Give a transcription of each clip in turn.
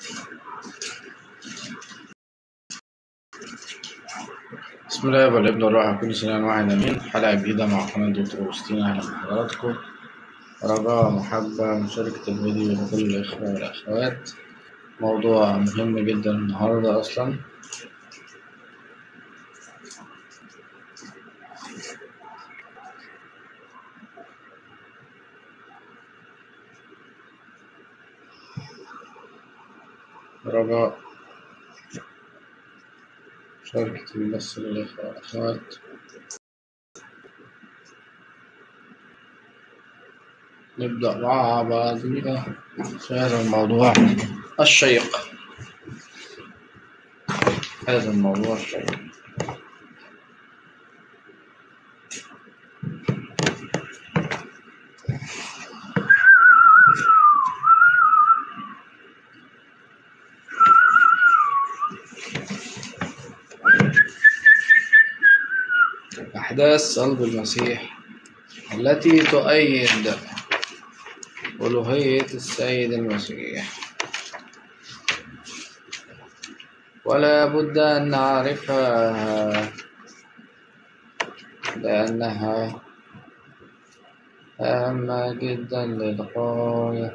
بسم الله والابن والروح كل سنة واحد أمين حلقة جديدة مع قناة دكتور أوستين أهلا بحضراتكم رجاء محبة مشاركة الفيديو لكل الإخوة والأخوات موضوع مهم جدا النهاردة أصلا رجاء مشاركة البث للإخوة والأخوات نبدأ مع بعضنا في هذا الموضوع الشيق هذا الموضوع الشيق أحداث صلب المسيح التي تؤيد ألوهية السيد المسيح ولا بد أن نعرفها لأنها هامة جدا للغاية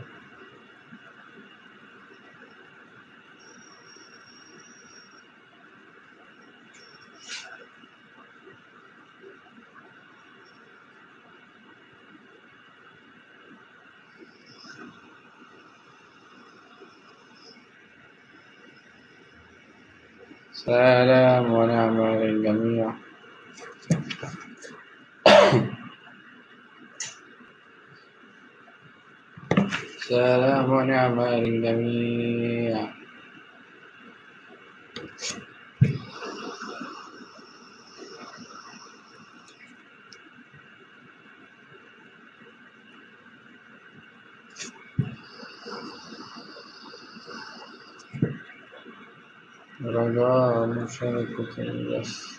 سلام ونعمة للجميع سلام ونعمة للجميع رجاء مشاركة البث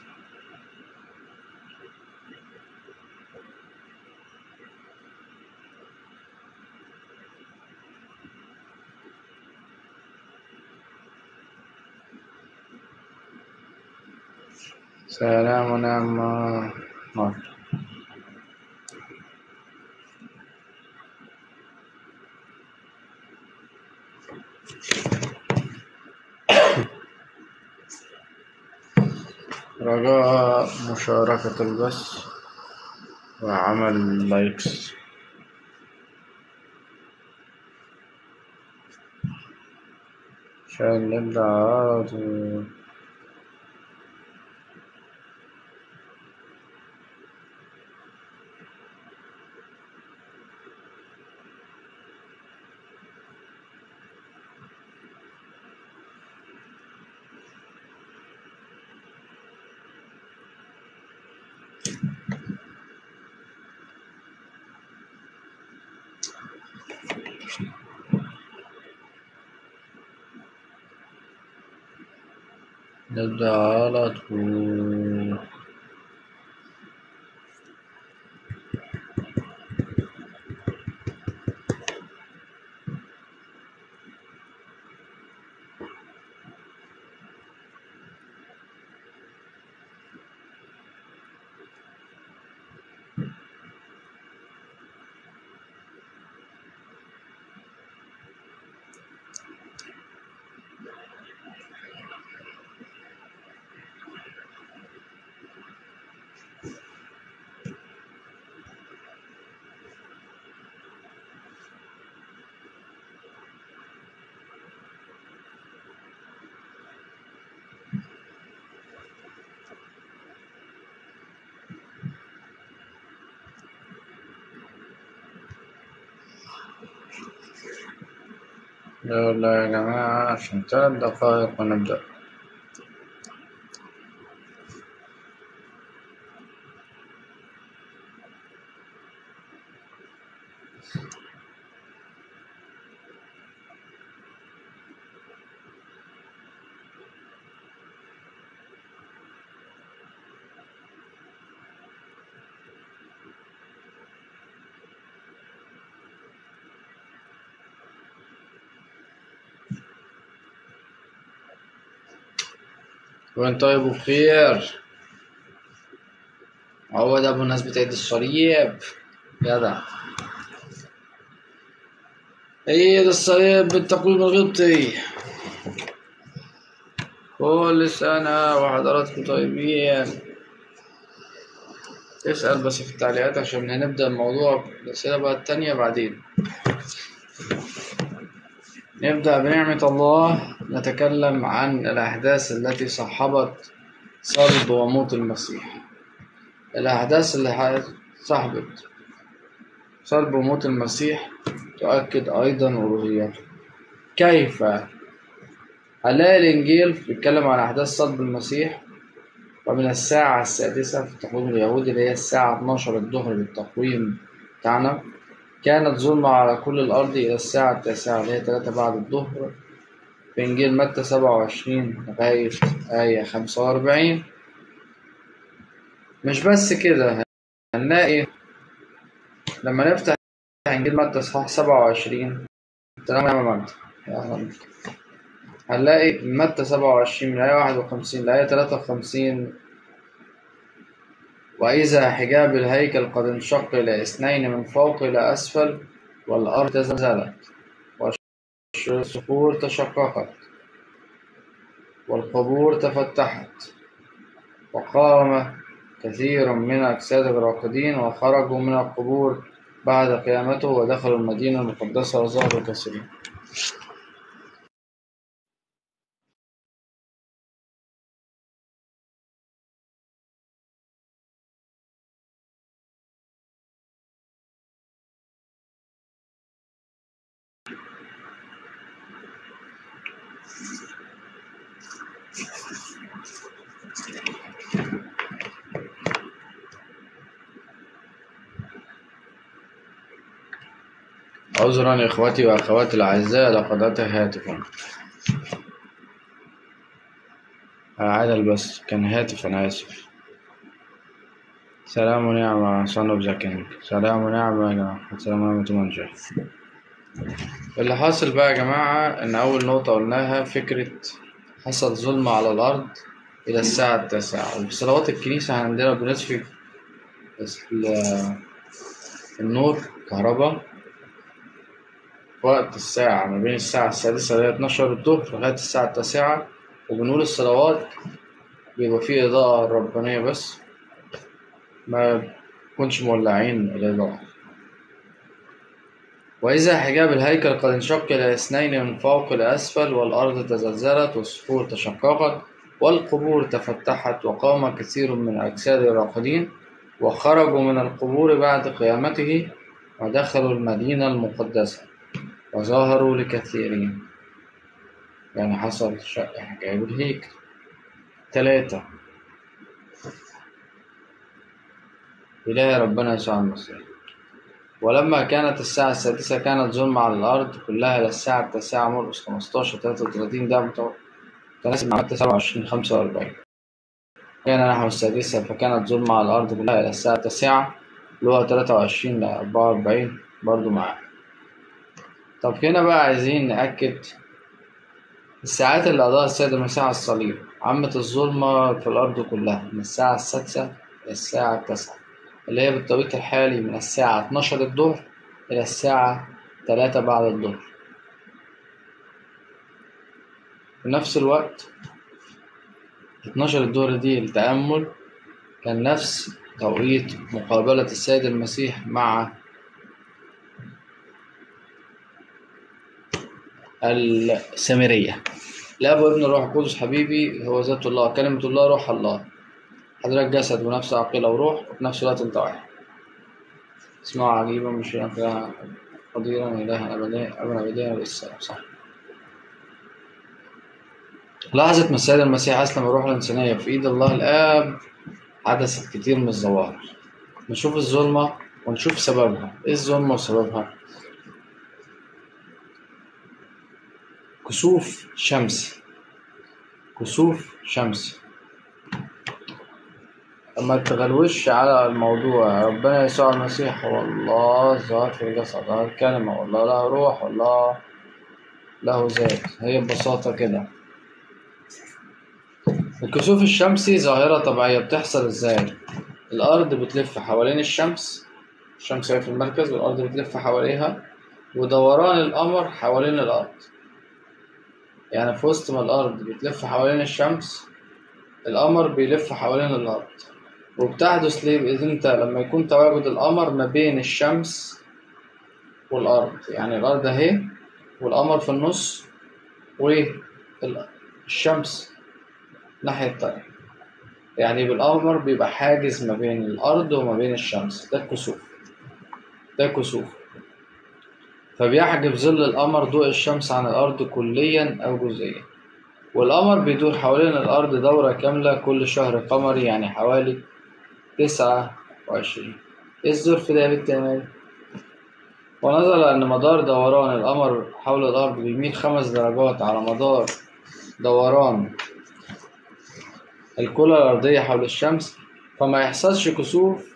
سلام ونعمة نار رجاء مشاركة البث وعمل لايكس عشان نبدأ على طول نبدأ على طول يلا يا جماعة عشان ثلاث دقايق ونبدأ وين طيب وبخير هو ده بمناسبة عيد الصليب جدع عيد الصليب بالتقويم الغبطي كل سنة وحضراتكم طيبين اسأل بس في التعليقات عشان هنبدأ الموضوع الأسئلة بقى التانية بعدين نبدأ بنعمة الله نتكلم عن الأحداث التي صحبت صلب وموت المسيح الأحداث اللي صاحبت صلب وموت المسيح تؤكد أيضا ألوهيته كيف هنلاقي الإنجيل بيتكلم عن أحداث صلب المسيح ومن الساعة السادسة في التقويم اليهودي اللي هي الساعة 12 الظهر بالتقويم بتاعنا كانت ظلمة على كل الأرض إلى الساعة التاسعة اللي هي تلاتة بعد الظهر في إنجيل متى سبعة وعشرين لغاية آية خمسة وأربعين مش بس كده هنلاقي لما نفتح إنجيل متى إصحاح سبعة وعشرين تمام يا مجد هنلاقي متى سبعة وعشرين من آية واحد وخمسين لآية تلاتة وخمسين وإذا حجاب الهيكل قد انشق إلى اثنين من فوق إلى أسفل والأرض تزلزلت والصخور تشققت والقبور تفتحت وقام كثير من أجساد الراقدين وخرجوا من القبور بعد قيامته ودخلوا المدينة المقدسة وظهروا كثيرين عذرا إخوتي وأخواتي الأعزاء لقد أتى هاتف عادل بس كان هاتف أنا آسف سلام ونعمة son of the king سلام ونعمة يا جماعة سلام ونعمة منجح اللي حاصل بقى يا جماعة إن أول نقطة قلناها فكرة حصل ظلم على الأرض إلى الساعة التاسعة وفي صلوات الكنيسة عندنا بنطفي النور كهرباء وقت الساعة ما بين الساعة السادسة اللي هي اتناشر الظهر لغاية الساعة التاسعة وبنقول الصلوات بيبقى فيه إضاءة ربانية بس ما كنش مولعين الإضاءة وإذا حجاب الهيكل قد انشق إلى اثنين من فوق لأسفل والأرض تزلزلت والصخور تشققت والقبور تفتحت وقام كثير من أجساد الراقدين وخرجوا من القبور بعد قيامته ودخلوا المدينة المقدسة وظهروا لكثيرين يعني حصل شق حجاب الهيكل ثلاثة إله ربنا يسوع المسيح ولما كانت الساعة السادسة كانت ظلمة على الأرض كلها إلى الساعة التاسعة مرقس خمستاشر تلاتة وتلاتين ده متناسب مع متى سبعة وعشرين خمسة وأربعين كان نحو السادسة فكانت ظلمة على الأرض كلها إلى الساعة التاسعة اللي هو تلاتة وعشرين لأربعة وأربعين برضو معاه طب هنا بقى عايزين نأكد الساعات اللي قضاها السيد المسيح على الصليب عمت الظلمة في الأرض كلها من الساعة السادسة إلى الساعة التاسعة اللي هي بالتوقيت الحالي من الساعة 12 الظهر إلى الساعة 3 بعد الظهر في نفس الوقت 12 الظهر دي التأمل كان نفس توقيت مقابلة السيد المسيح مع السامرية الأب وابن الروح القدس حبيبي هو ذات الله كلمة الله روح الله حضرتك جسد ونفس عقيلة وروح وفي نفس الوقت أنت واحد اسمها عجيبة مش فيها قديرا إلها أبدا أبدا أبديا بالسلام صح لحظة ما السيد المسيح أسلم الروح الإنسانية في إيد الله الآب حدثت كتير من الظواهر نشوف الظلمة ونشوف سببها إيه الظلمة وسببها كسوف شمسي كسوف شمسي ما تغلوش على الموضوع ربنا يسوع المسيح هو الله ظهر في الجسد ظهر الكلمة والله له روح والله له ذات هي ببساطة كده الكسوف الشمسي ظاهرة طبيعية بتحصل ازاي؟ الأرض بتلف حوالين الشمس الشمس هي في المركز والأرض بتلف حواليها ودوران القمر حوالين الأرض يعني في وسط ما الأرض بتلف حوالين الشمس القمر بيلف حوالين الأرض وبتحدث ليه بإذن أنت لما يكون تواجد القمر ما بين الشمس والأرض يعني الأرض أهي والقمر في النص والشمس الناحية التانية يعني بالقمر بيبقى حاجز ما بين الأرض وما بين الشمس ده الكسوف ده كسوف فبيحجب ظل القمر ضوء الشمس عن الأرض كليا أو جزئيا والقمر بيدور حوالين الأرض دورة كاملة كل شهر قمري يعني حوالي تسعة وعشرين إيه الظرف ده يا بنت يا ونظرا أن مدار دوران القمر حول الأرض بيميل خمس درجات على مدار دوران الكرة الأرضية حول الشمس فما يحصلش كسوف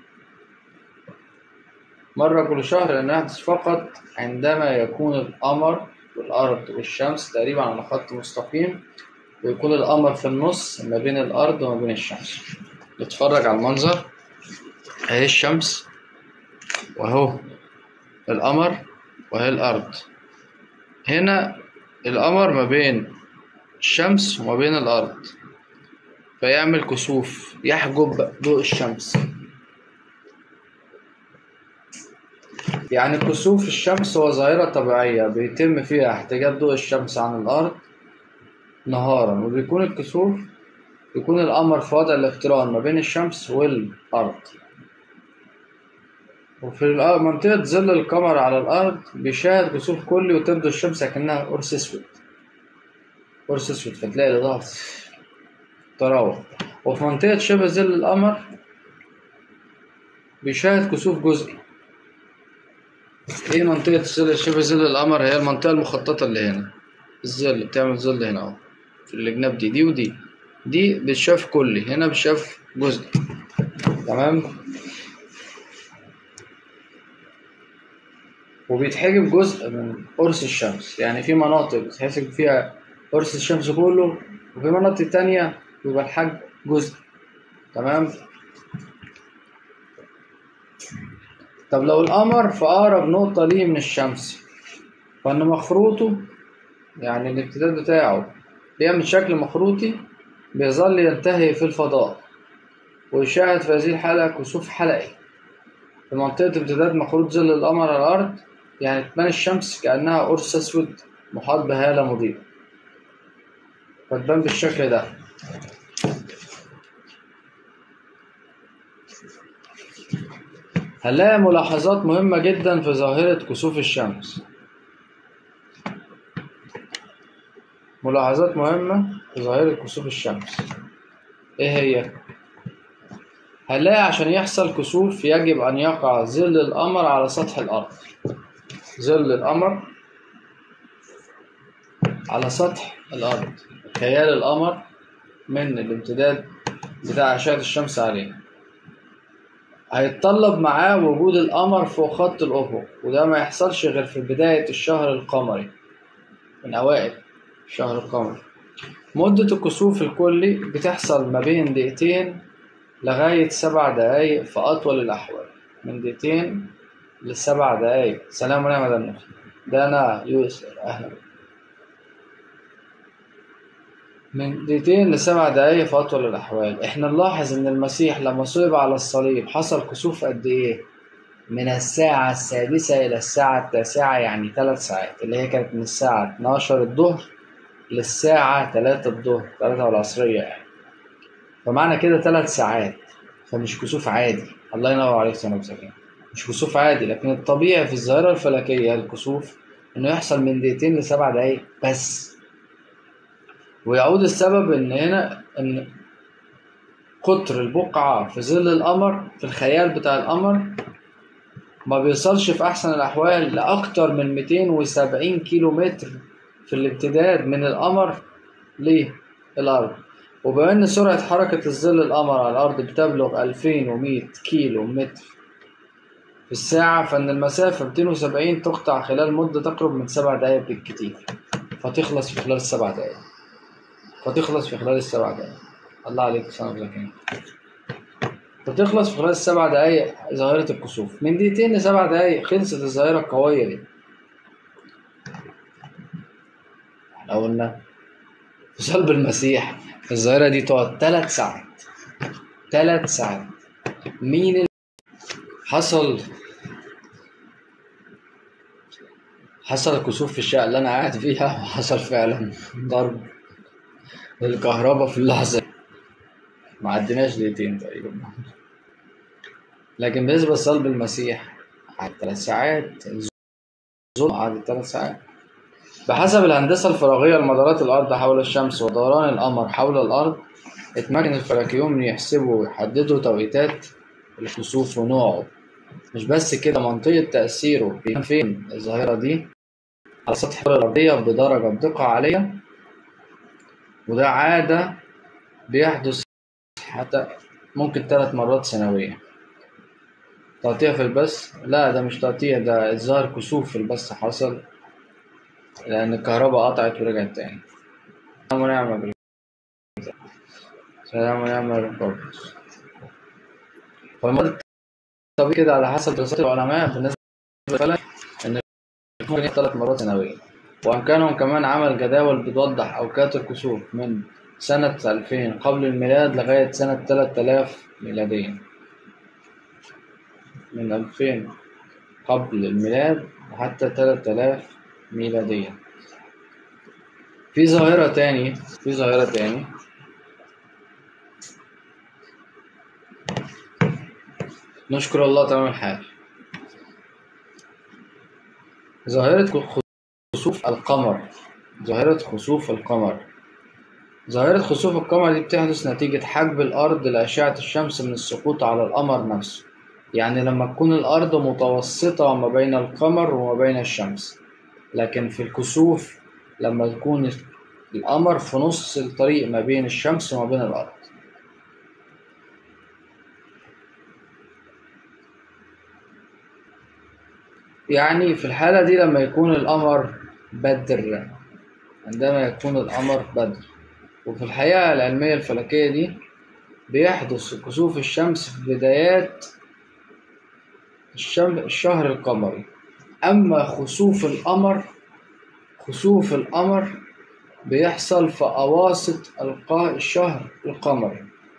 مرة كل شهر لأنه يحدث فقط عندما يكون القمر والأرض والشمس تقريبا على خط مستقيم ويكون القمر في النص ما بين الأرض وما بين الشمس نتفرج على المنظر أهي الشمس وأهو القمر وأهي الأرض هنا القمر ما بين الشمس وما بين الأرض فيعمل كسوف يحجب ضوء الشمس يعني كسوف الشمس هو ظاهرة طبيعية بيتم فيها احتجاب ضوء الشمس عن الأرض نهارا وبيكون الكسوف يكون القمر في وضع الاقتران ما بين الشمس والأرض وفي منطقة ظل القمر على الأرض بيشاهد كسوف كلي وتبدو الشمس كأنها قرص أسود قرص أسود فتلاقي الإضاءة تراوح وفي منطقة شبه ظل القمر بيشاهد كسوف جزئي ايه منطقة ظل شبه ظل القمر هي المنطقة المخططة اللي هنا الظل بتعمل ظل هنا اهو في الجناب دي دي ودي دي بتشاف كلي هنا بتشاف جزئي تمام وبيتحجب جزء من قرص الشمس يعني في مناطق بتحسب فيها قرص الشمس كله وفي مناطق تانية بيبقى الحج جزء تمام طب لو القمر في أقرب نقطة ليه من الشمس فإن مخروطه يعني الامتداد بتاعه بيعمل شكل مخروطي بيظل ينتهي في الفضاء ويشاهد في هذه الحالة كسوف حلقي في منطقة امتداد مخروط ظل القمر على الأرض يعني تبان الشمس كأنها قرص أسود محاط بهالة مضيئة فتبان بالشكل ده هنلاقي ملاحظات مهمة جدا في ظاهرة كسوف الشمس ملاحظات مهمة في ظاهرة كسوف الشمس ايه هي؟ هنلاقي عشان يحصل كسوف يجب أن يقع ظل القمر على سطح الأرض ظل القمر على سطح الأرض خيال القمر من الامتداد بتاع أشعة الشمس عليه هيتطلب معاه وجود القمر فوق خط الأفق وده ما يحصلش غير في بداية الشهر القمري من أوائل الشهر القمري مدة الكسوف الكلي بتحصل ما بين دقيقتين لغاية سبع دقايق في أطول الأحوال من دقيقتين لسبع دقايق سلام ونعم ده ده أنا يوسف أهلا بك من دقيقتين لسبع دقايق في أطول الأحوال إحنا نلاحظ إن المسيح لما صلب على الصليب حصل كسوف قد إيه؟ من الساعة السادسة إلى الساعة التاسعة يعني ثلاث ساعات اللي هي كانت من الساعة 12 الظهر للساعة 3 الظهر 3 العصرية يعني فمعنى كده ثلاث ساعات فمش كسوف عادي الله ينور عليك سنة مساكين مش كسوف عادي لكن الطبيعي في الظاهرة الفلكية الكسوف إنه يحصل من دقيقتين لسبع دقايق بس ويعود السبب ان هنا ان قطر البقعة في ظل القمر في الخيال بتاع القمر ما بيوصلش في أحسن الأحوال لأكتر من 270 كيلو متر في الامتداد من القمر للأرض وبما إن سرعة حركة الظل القمر على الأرض بتبلغ 2100 كيلو متر في الساعة فإن المسافة 270 تقطع خلال مدة تقرب من سبع دقايق بالكتير فتخلص في خلال سبع دقايق فتخلص في خلال السبع دقايق الله عليك سنة ذكية فتخلص في خلال السبع دقايق ظاهرة الكسوف من دقيقتين لسبع دقايق خلصت الظاهرة القوية دي احنا قلنا في صلب المسيح الظاهرة دي تقعد ثلاث ساعات ثلاث ساعات مين اللي حصل حصل كسوف في الشقة اللي أنا قاعد فيها وحصل فعلا ضرب للكهرباء في اللحظة ما عديناش دقيقتين تقريبا لكن بالنسبة لصلب المسيح قعد ثلاث ساعات الظلم قعد ثلاث ساعات بحسب الهندسة الفراغية لمدارات الأرض حول الشمس ودوران القمر حول الأرض اتمكن الفلكيون من يحسبوا ويحددوا توقيتات الكسوف ونوعه مش بس كده منطقة تأثيره بيكون فين الظاهرة دي على سطح الكرة الأرضية بدرجة بدقة عالية وده عادة بيحدث حتى ممكن ثلاث مرات سنويا تقطيع في البث لا ده مش تقطيع ده الظاهر كسوف في البث حصل لأن الكهرباء قطعت ورجعت تاني سلام ونعمة بالله سلام ونعمة بالله فالمرض الطبيعي كده على حسب دراسات العلماء بالنسبة للفلك إن ممكن ثلاث مرات سنويا وأمكانهم كمان عمل جداول بتوضح أوقات الكسوف من سنة 2000 قبل الميلاد لغاية سنة 3000 ميلاديا من 2000 قبل الميلاد وحتى 3000 ميلاديا في ظاهرة تاني في ظاهرة تاني نشكر الله تمام الحال ظاهرة خسوف القمر ظاهرة خسوف القمر ظاهرة خسوف القمر دي بتحدث نتيجة حجب الأرض لأشعة الشمس من السقوط على القمر نفسه يعني لما تكون الأرض متوسطة ما بين القمر وما بين الشمس لكن في الكسوف لما تكون القمر في نص الطريق ما بين الشمس وما بين الأرض يعني في الحالة دي لما يكون القمر بدر عندما يكون القمر بدر وفي الحقيقة العلمية الفلكية دي بيحدث كسوف الشمس في بدايات الشم... الشهر القمري أما خسوف القمر خسوف القمر بيحصل في أواسط الشهر القمري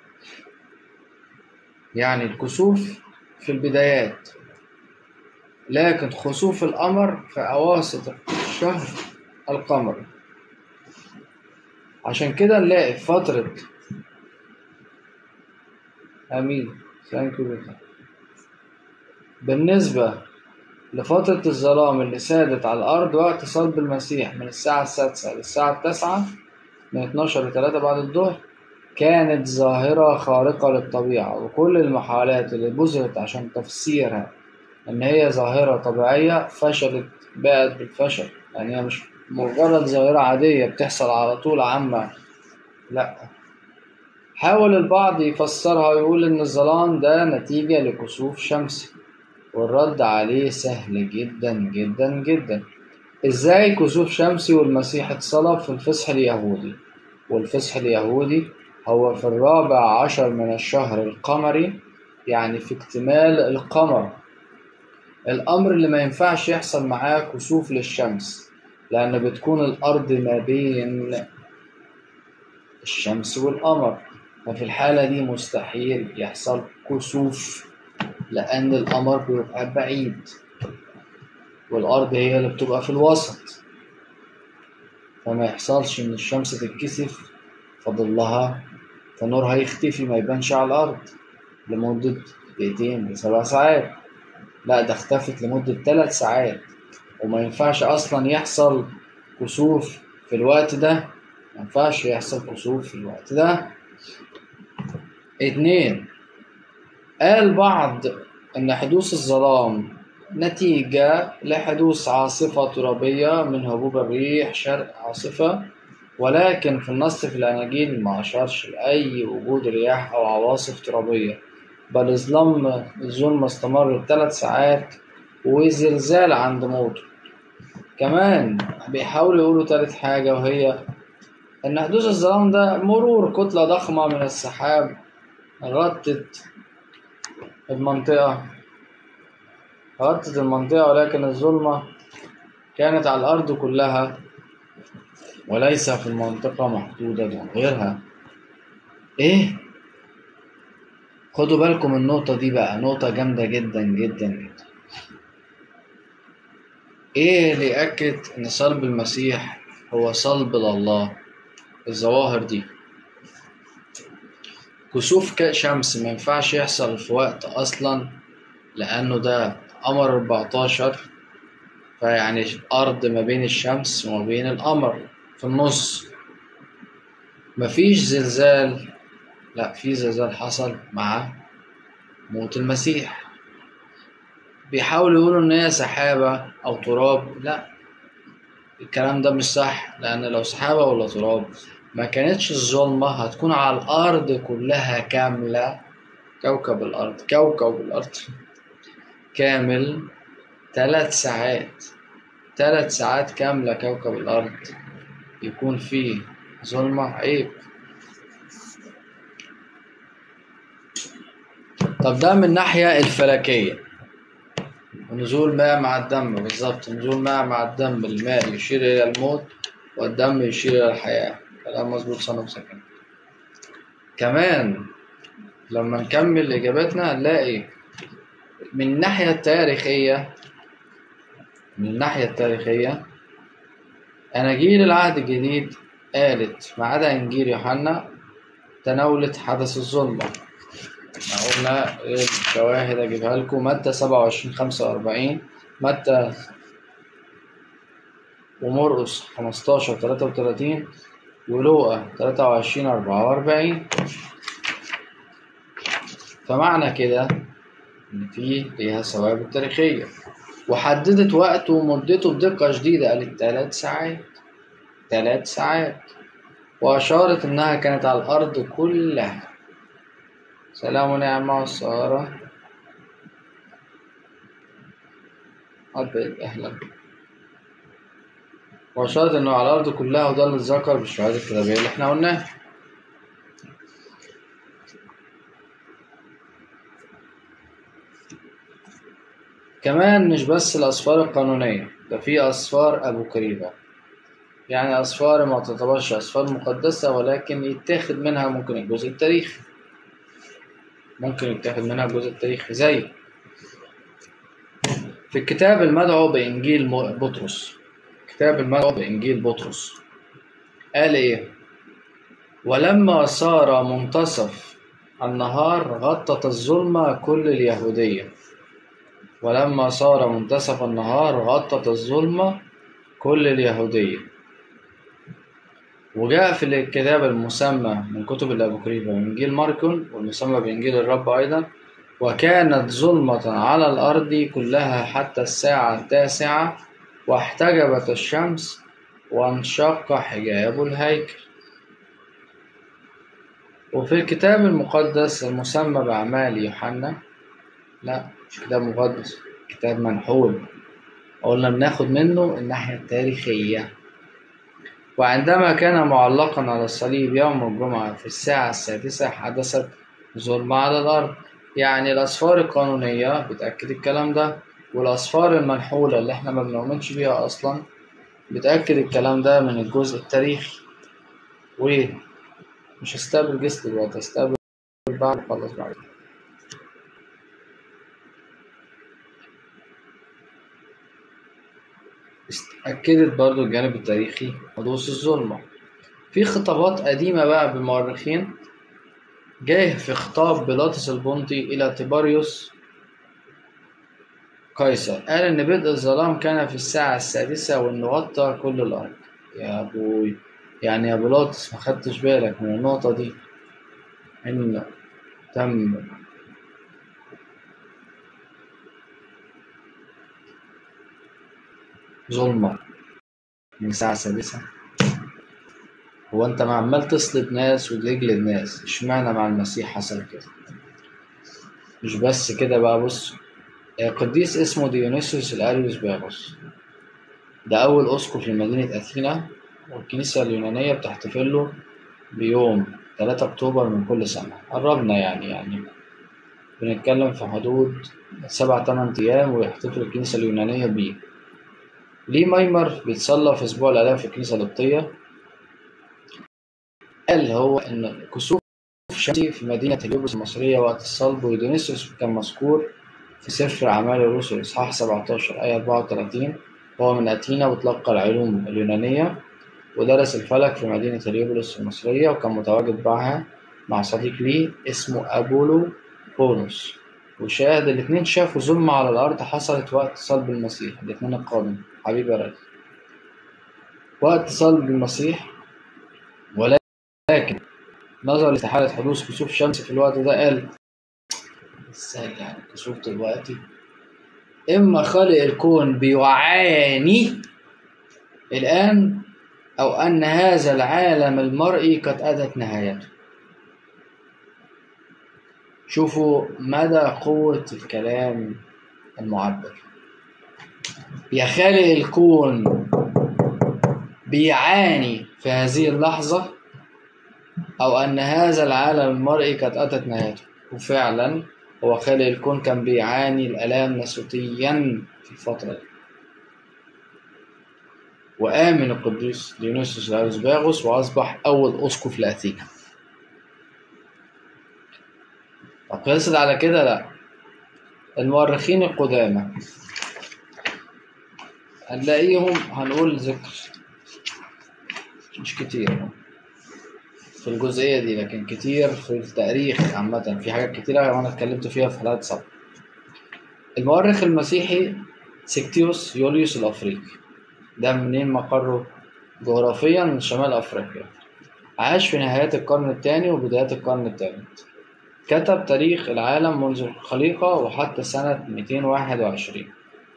يعني الكسوف في البدايات لكن خسوف القمر في أواسط الشهر القمري عشان كده نلاقي في فترة أمين ثانك يو بالنسبة لفترة الظلام اللي سادت على الأرض وقت صلب المسيح من الساعة السادسة للساعة التاسعة من 12 لتلاتة بعد الظهر كانت ظاهرة خارقة للطبيعة وكل المحاولات اللي بذلت عشان تفسيرها إن هي ظاهرة طبيعية فشلت بقت بالفشل يعني هي مش مجرد ظاهرة عادية بتحصل على طول عامة لأ حاول البعض يفسرها ويقول إن الظلام ده نتيجة لكسوف شمسي والرد عليه سهل جدا جدا جدا ازاي كسوف شمسي والمسيح اتصلب في الفصح اليهودي والفصح اليهودي هو في الرابع عشر من الشهر القمري يعني في اكتمال القمر الأمر اللي ما ينفعش يحصل معاه كسوف للشمس لأن بتكون الأرض ما بين الشمس والقمر ففي الحالة دي مستحيل يحصل كسوف لأن القمر بيبقى بعيد والأرض هي اللي بتبقى في الوسط فما يحصلش إن الشمس تتكسف فظلها فنورها يختفي ما يبانش على الأرض لمدة دقيقتين لسبع ساعات لا ده اختفت لمدة تلات ساعات وما ينفعش أصلا يحصل كسوف في الوقت ده ما ينفعش يحصل كسوف في الوقت ده اتنين قال بعض أن حدوث الظلام نتيجة لحدوث عاصفة ترابية من هبوب الريح شرق عاصفة ولكن في النص في الأناجيل ما أشارش لأي وجود رياح أو عواصف ترابية بل الظلام الظلم استمر ثلاث ساعات وزلزال عند موته كمان بيحاولوا يقولوا تالت حاجة وهي إن حدوث الظلام ده مرور كتلة ضخمة من السحاب غطت المنطقة غطت المنطقة ولكن الظلمة كانت على الأرض كلها وليس في المنطقة محدودة غيرها إيه؟ خدوا بالكم النقطة دي بقى نقطة جامدة جدا جدا جدا إيه اللي يأكد إن صلب المسيح هو صلب لله الظواهر دي كسوف شمس ما ينفعش يحصل في وقت أصلا لأنه ده قمر 14 فيعني أرض ما بين الشمس وما بين القمر في النص مفيش زلزال لا في زلزال حصل مع موت المسيح بيحاولوا يقولوا ان هي سحابة او تراب لا الكلام ده مش صح لان لو سحابة ولا تراب ما كانتش الظلمة هتكون على الارض كلها كاملة كوكب الارض كوكب الارض كامل ثلاث ساعات ثلاث ساعات كاملة كوكب الارض يكون فيه ظلمة عيب طب ده من الناحية الفلكية نزول ماء مع الدم بالظبط نزول ماء مع الدم الماء يشير إلى الموت والدم يشير إلى الحياة كلام مظبوط صنم سكن كمان لما نكمل إجابتنا هنلاقي من الناحية التاريخية من الناحية التاريخية أناجيل العهد الجديد قالت ما عدا إنجيل يوحنا تناولت حدث الظلمة قلنا الشواهد أجيبها لكم متى سبعة وعشرين خمسة وأربعين متى ومرقس خمستاشر تلاتة وتلاتين ولوقا تلاتة وعشرين أربعة وأربعين فمعنى كده إن في ليها ثوابت تاريخية وحددت وقته ومدته بدقة شديدة قالت تلات ساعات تلات ساعات وأشارت إنها كانت على الأرض كلها سلام ونعمة وسارة عبد أهلا وأشارت إنه على الأرض كلها وده اللي اتذكر بالشهادة الكتابية اللي إحنا قلناها كمان مش بس الأسفار القانونية ده في أسفار أبو كريبة يعني أسفار ما تعتبرش أسفار مقدسة ولكن يتاخد منها ممكن الجزء التاريخي ممكن يتاخد منها الجزء التاريخي زي في الكتاب المدعو بإنجيل بطرس كتاب المدعو بإنجيل بطرس قال إيه ولما صار منتصف النهار غطت الظلمة كل اليهودية ولما صار منتصف النهار غطت الظلمة كل اليهودية وجاء في الكتاب المسمى من كتب الأبوكريفة إنجيل ماركون والمسمى بإنجيل الرب أيضا وكانت ظلمة على الأرض كلها حتى الساعة التاسعة واحتجبت الشمس وانشق حجاب الهيكل وفي الكتاب المقدس المسمى بأعمال يوحنا لا مش كتاب مقدس كتاب منحول قلنا بناخد منه الناحية التاريخية وعندما كان معلقا على الصليب يوم الجمعة في الساعة السادسة حدثت ظلمة على الأرض يعني الأسفار القانونية بتأكد الكلام ده والأسفار المنحولة اللي احنا ما بنؤمنش بيها أصلا بتأكد الكلام ده من الجزء التاريخي ومش هستقبل جست دلوقتي هستقبل بعد خلص بعد أكدت برضو الجانب التاريخي حدوث الظلمة في خطابات قديمة بقى بالمؤرخين جاي في خطاب بيلاطس البنطي إلى تيباريوس قيصر قال إن بدء الظلام كان في الساعة السادسة وإنه غطى كل الأرض يا أبوي يعني يا بيلاطس ما خدتش بالك من النقطة دي إن تم ظلمة من الساعة السادسة هو أنت ما عمال تصلب ناس وتجلد ناس اشمعنى مع المسيح حصل كده مش بس كده بقى بص قديس اسمه ديونيسيوس الأريوس باغوس ده أول أسقف لمدينة أثينا والكنيسة اليونانية بتحتفل له بيوم 3 أكتوبر من كل سنة قربنا يعني يعني بنتكلم في حدود سبع تمن أيام ويحتفل الكنيسة اليونانية بيه ليه مايمر بيتصلى في أسبوع الآلاف في الكنيسة القبطية قال هو إن كسوف شمسي في مدينة هليوبوليس المصرية وقت الصلب وديونيسيوس كان مذكور في سفر أعمال الرسل إصحاح 17 آية 34 هو من أثينا وتلقى العلوم اليونانية ودرس الفلك في مدينة هليوبوليس المصرية وكان متواجد معها مع صديق ليه اسمه أبولو بولس وشاهد الاتنين شافوا ظلمة على الأرض حصلت وقت صلب المسيح الاتنين القادم حبيبي يا ريس وقت صلب المسيح ولكن نظرا لاستحالة حدوث كسوف شمسي في الوقت ده قال ازاي يعني كسوف دلوقتي إما خالق الكون بيعاني الآن أو أن هذا العالم المرئي قد أتت نهايته شوفوا مدى قوة الكلام المعبر يا خالق الكون بيعاني في هذه اللحظة أو أن هذا العالم المرئي قد أتت نهايته وفعلا هو خالق الكون كان بيعاني الآلام نسوتيا في الفترة دي وآمن القديس ديونيسوس الأرزباغوس وأصبح أول أسقف لأثينا طب خلصت على كده لأ المؤرخين القدامى هنلاقيهم هنقول ذكر مش كتير في الجزئية دي لكن كتير في التاريخ عامة في حاجات كتيرة وأنا اتكلمت فيها في حلقات سابقة المؤرخ المسيحي سكتيوس يوليوس الأفريقي ده منين مقره جغرافيا من شمال أفريقيا عاش في نهايات القرن الثاني وبدايات القرن الثالث كتب تاريخ العالم منذ الخليقة وحتى سنة 221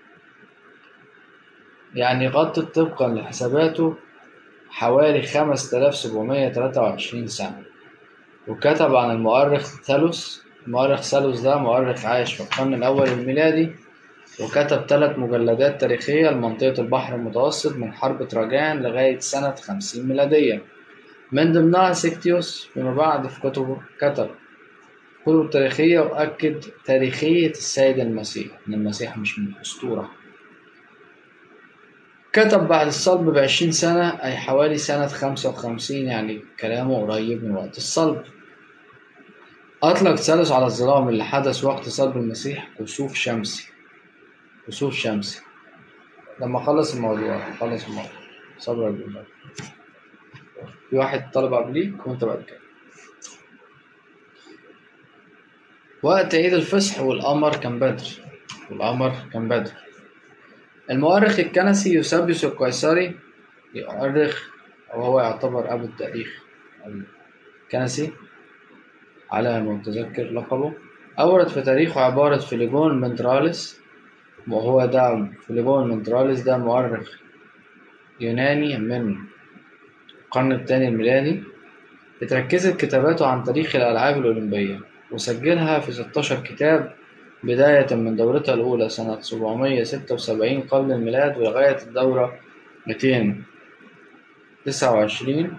يعني غطت طبقا لحساباته حوالي 5723 سنة وكتب عن المؤرخ ثالوس المؤرخ ثالوس ده مؤرخ عايش في القرن الأول الميلادي وكتب ثلاث مجلدات تاريخية لمنطقة البحر المتوسط من حرب تراجان لغاية سنة 50 ميلادية من ضمنها سيكتيوس فيما بعد في كتبه كتب كتب تاريخية وأكد تاريخية السيد المسيح إن المسيح مش من أسطورة كتب بعد الصلب بعشرين سنة أي حوالي سنة خمسة وخمسين يعني كلامه قريب من وقت الصلب أطلق ثالث على الظلام اللي حدث وقت صلب المسيح كسوف شمسي كسوف شمسي لما خلص الموضوع خلص الموضوع صبر بالله في واحد طلب قبليك وانت بعد كده وقت عيد الفصح والقمر كان بدر والقمر كان بدر المؤرخ الكنسي يوسابيوس القيصري يؤرخ أو هو يعتبر أبو التاريخ الكنسي على ما أتذكر لقبه أورد في تاريخه عبارة فيليجون منتراليس وهو ده فيليجون منتراليس ده مؤرخ يوناني من القرن الثاني الميلادي اتركزت كتاباته عن تاريخ الألعاب الأولمبية وسجلها في 16 كتاب بداية من دورتها الأولى سنة 776 قبل الميلاد ولغاية الدورة 229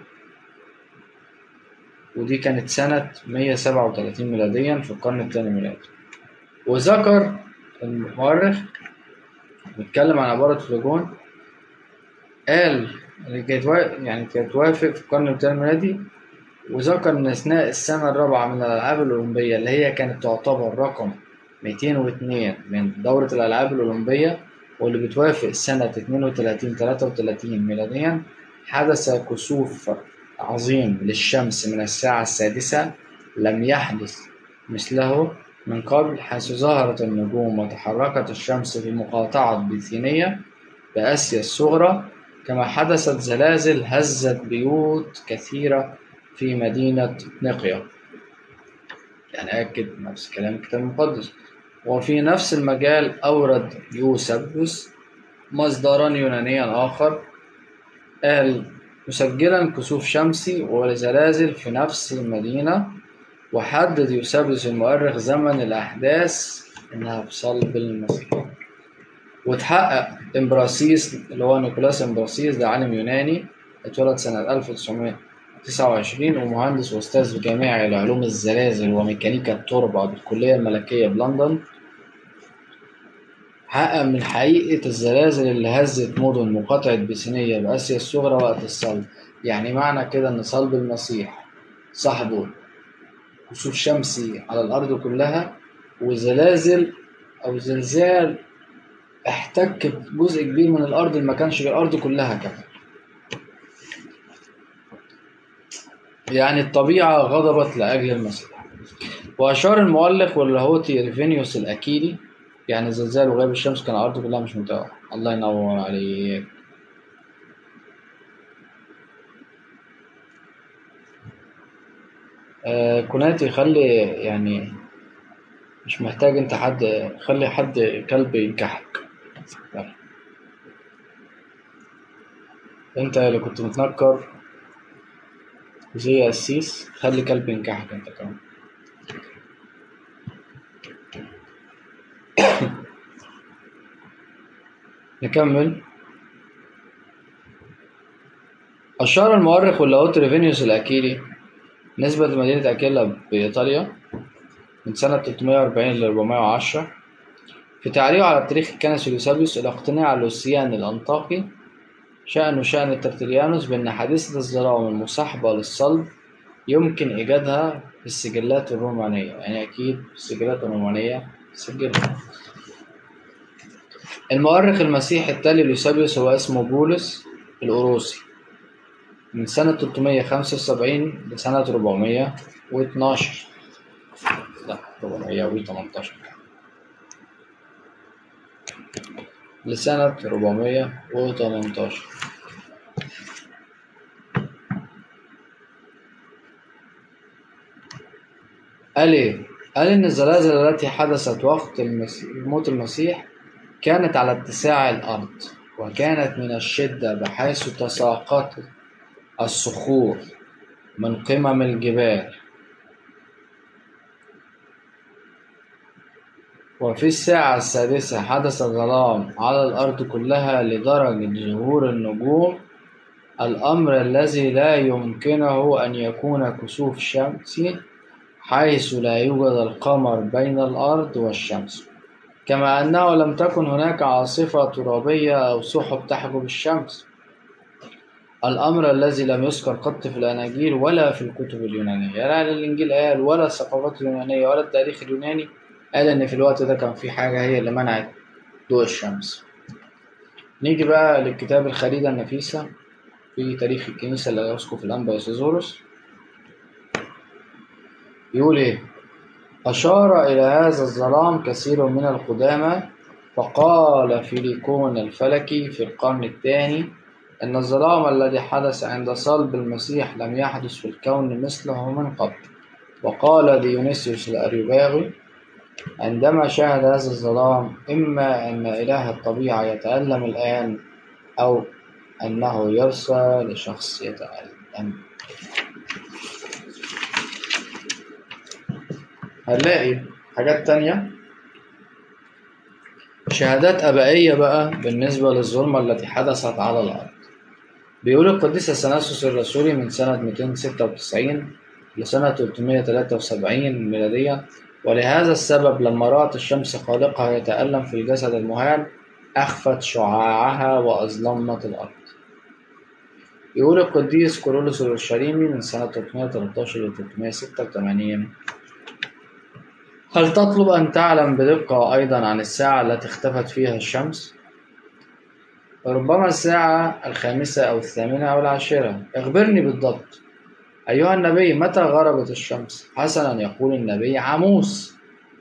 ودي كانت سنة 137 ميلاديا في القرن الثاني ميلادي وذكر المؤرخ بيتكلم عن عبارة فليجون قال اللي كانت يعني كانت وافق في القرن الثاني الميلادي وذكر إن أثناء السنة الرابعة من الألعاب الأولمبية اللي هي كانت تعتبر رقم 202 من دورة الألعاب الأولمبية واللي بتوافق سنة 32 33 ميلاديا حدث كسوف عظيم للشمس من الساعة السادسة لم يحدث مثله من قبل حيث ظهرت النجوم وتحركت الشمس في مقاطعة بيثينية بآسيا الصغرى كما حدثت زلازل هزت بيوت كثيرة في مدينة نقيا يعني أكد نفس كلام الكتاب المقدس وفي نفس المجال أورد يوسبيوس مصدرا يونانيا آخر قال مسجلا كسوف شمسي وزلازل في نفس المدينة وحدد يوسبيوس المؤرخ زمن الأحداث إنها في صلب المسيح وتحقق إمبراسيس اللي هو نيكولاس إمبراسيس ده عالم يوناني اتولد سنة 1929 ومهندس وأستاذ جامعي لعلوم الزلازل وميكانيكا التربة بالكلية الملكية بلندن حقق من حقيقة الزلازل اللي هزت مدن مقاطعة بيسينية بآسيا الصغرى وقت الصلب يعني معنى كده إن صلب المسيح صاحبه كسوف شمسي على الأرض كلها وزلازل أو زلزال احتك بجزء كبير من الأرض اللي ما كانش الأرض كلها كمان يعني الطبيعة غضبت لأجل المسيح وأشار المؤلف واللاهوتي ريفينيوس الأكيلي يعني زلزال وغيب الشمس كان الأرض كلها مش متوقع الله ينور عليك آه كوناتي خلي يعني مش محتاج انت حد خلي حد كلب ينكحك يلا. انت اللي كنت متنكر زي قسيس خلي كلب ينكحك انت كمان نكمل أشار المؤرخ واللاهوت ريفينيوس الأكيلي نسبة لمدينة أكيلا بإيطاليا من سنة 340 ل 410 في تعليقه على التاريخ الكنسي يوسابيوس إلى اقتناع لوسيان الأنطاكي شأن شأن الترتليانوس بأن حادثة الظلام المصاحبة للصلب يمكن إيجادها في السجلات الرومانية يعني أكيد في السجلات الرومانية سجلها المؤرخ المسيحي التالي ليوسابيوس هو اسمه بولس الأوروسي من سنة 375 لسنة 412 لا 418 لسنة 418 قال إيه؟ قال إن الزلازل التي حدثت وقت المسيح موت المسيح كانت على اتساع الأرض وكانت من الشدة بحيث تساقطت الصخور من قمم الجبال وفي الساعة السادسة حدث ظلام على الأرض كلها لدرجة ظهور النجوم الأمر الذي لا يمكنه أن يكون كسوف شمسي حيث لا يوجد القمر بين الأرض والشمس كما أنه لم تكن هناك عاصفة ترابية أو سحب تحجب الشمس الأمر الذي لم يذكر قط في الأناجيل ولا في الكتب اليونانية لا الإنجيل قال ولا الثقافات اليونانية ولا التاريخ اليوناني قال إن في الوقت ده كان في حاجة هي اللي منعت ضوء الشمس نيجي بقى للكتاب الخريدة النفيسة في تاريخ الكنيسة لأسقف الأنبا يوسيزوروس يقول إيه أشار إلى هذا الظلام كثير من القدامى فقال فيليكون الفلكي في القرن الثاني أن الظلام الذي حدث عند صلب المسيح لم يحدث في الكون مثله من قبل وقال ديونيسيوس الأريوباغي عندما شاهد هذا الظلام إما أن إله الطبيعة يتألم الآن أو أنه يرثى لشخص يتألم هنلاقي حاجات تانية شهادات أبائية بقى بالنسبة للظلمة التي حدثت على الأرض بيقول القديس أثناسوس الرسولي من سنة 296 لسنة 373 ميلاديا ولهذا السبب لما رأت الشمس خالقها يتألم في الجسد المهان أخفت شعاعها وأظلمت الأرض يقول القديس كورولوس الأورشليمي من سنة 313 ل 386 هل تطلب أن تعلم بدقة أيضا عن الساعة التي اختفت فيها الشمس؟ ربما الساعة الخامسة أو الثامنة أو العاشرة اخبرني بالضبط أيها النبي متى غربت الشمس؟ حسنا يقول النبي عموس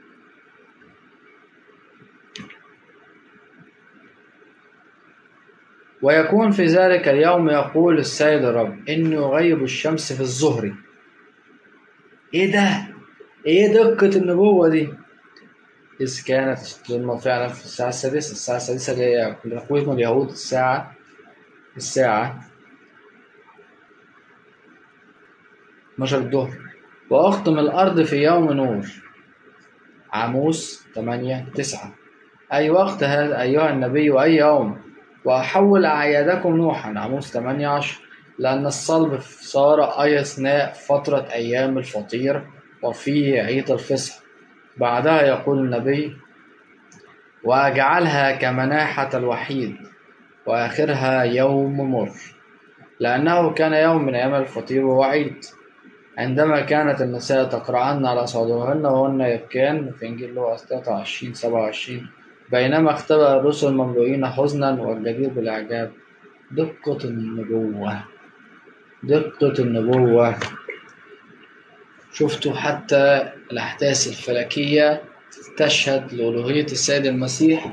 ويكون في ذلك اليوم يقول السيد الرب إني أغيب الشمس في الظهر إيه ده؟ إيه دقة النبوة دي؟ إذ كانت الظلمة فعلا في الساعة السادسة الساعة السادسة اللي هي لقوتنا اليهود الساعة الساعة 12 الظهر وأختم الأرض في يوم نور عاموس 8 9 أي وقت هذا أيها النبي وأي يوم وأحول أعيادكم نوحا عاموس 8 10 لأن الصلب صار أي أثناء فترة أيام الفطير وفي عيد الفصح بعدها يقول النبي وأجعلها كمناحة الوحيد وآخرها يوم مر لأنه كان يوم من أيام الفطير وهو عيد عندما كانت النساء تقرعن على صدورهن وهن يبكان في إنجيل لوقا 23 27 بينما اختبأ الرسل مملوئين حزنا والجدير بالإعجاب دقة النبوة دقة النبوة شفتوا حتى الأحداث الفلكية تشهد لألوهية السيد المسيح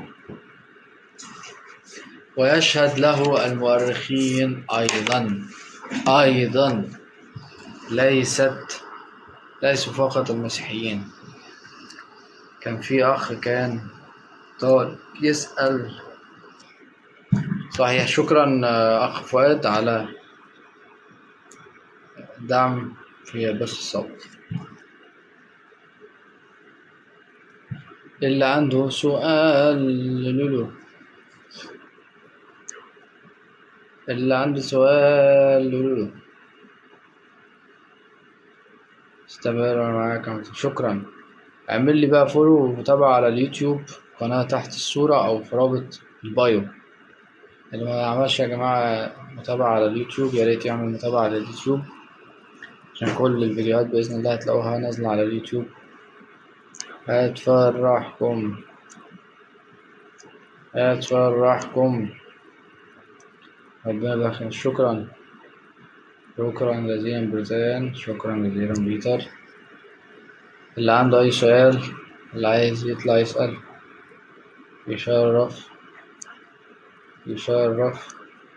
ويشهد له المؤرخين أيضا أيضا ليست ليسوا فقط المسيحيين كان في أخ كان طالب يسأل صحيح شكرا أخ فؤاد على الدعم في بث الصوت اللي عنده سؤال لولو اللي عنده سؤال لولو استمر معاك شكرا اعمل لي بقى فولو ومتابعة على اليوتيوب قناة تحت الصورة أو في رابط البايو اللي ما عملش يا جماعة متابعة على اليوتيوب يا ريت يعمل متابعة على اليوتيوب عشان كل الفيديوهات بإذن الله هتلاقوها نازلة على اليوتيوب هتفرحكم هتفرحكم ربنا يبارك شكرا شكرا جزيلا بريتان شكرا جزيلا بيتر اللي عنده أي سؤال اللي عايز يطلع يسأل يشرف يشرف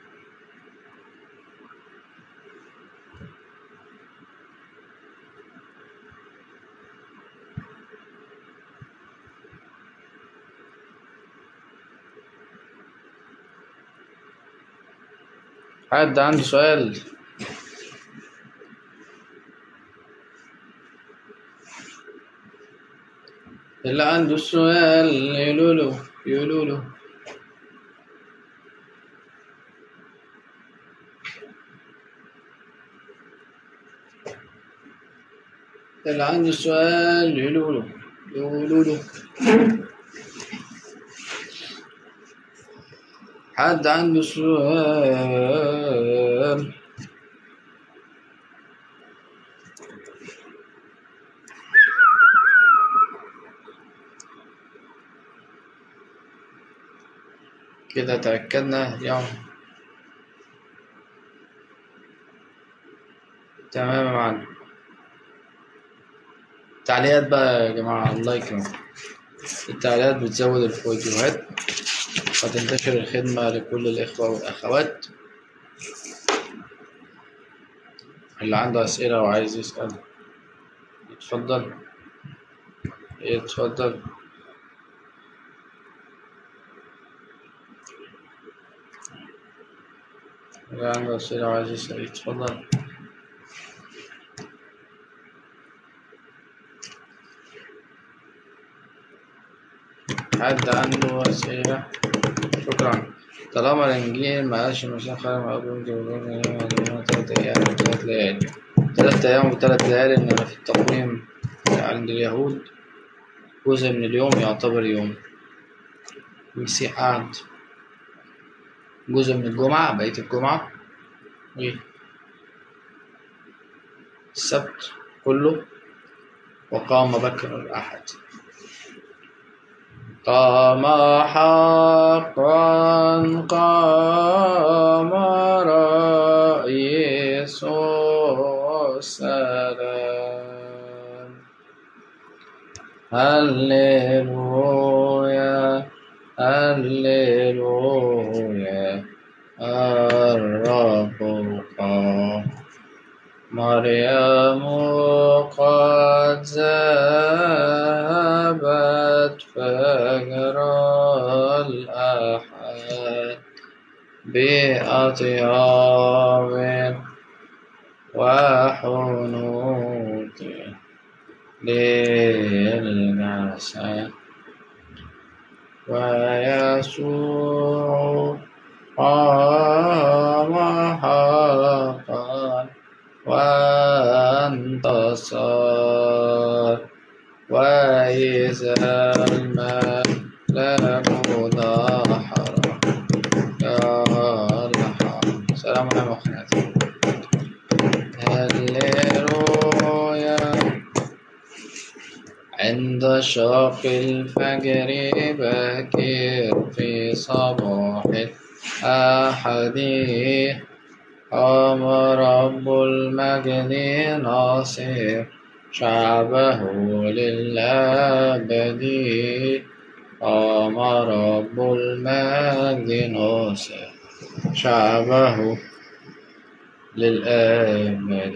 حد عنده سؤال اللي عنده سؤال يقولوله يقولوله اللي عنده سؤال يقولوله يقولوله حد عنده سؤال كده تأكدنا يوم تمام يا معلم تعليقات بقى يا جماعة الله يكرمكم التعليقات بتزود الفيديوهات وتنتشر الخدمة لكل الإخوة والأخوات اللي عنده أسئلة وعايز يسأل يتفضل يتفضل اللي عنده أسئلة وعايز يسأل يتفضل حد عنده أسئلة شكرا طالما الإنجيل ما قالش المسيح خير ما أقول تلات أيام وتلات ليالي تلات أيام وتلات ليالي إن في التقويم عند اليهود جزء من اليوم يعتبر يوم المسيح قعد جزء من الجمعة بقية الجمعة إيه السبت كله وقام بكر الأحد قام حقا قام رئيس السلام هللويا هللويا الرب قام مريم قد ذهبت فجر الأحد بأطياب وحنوط للنساء ويسوع قام حقا صار وإذا الملك ظهر يا الله سلام عليكم أخواتي هللويا عند شوق الفجر باكر في صباح الأحد قام رب المجد ناصر شعبه للأبد قام رب المجد ناصر شعبه للأبد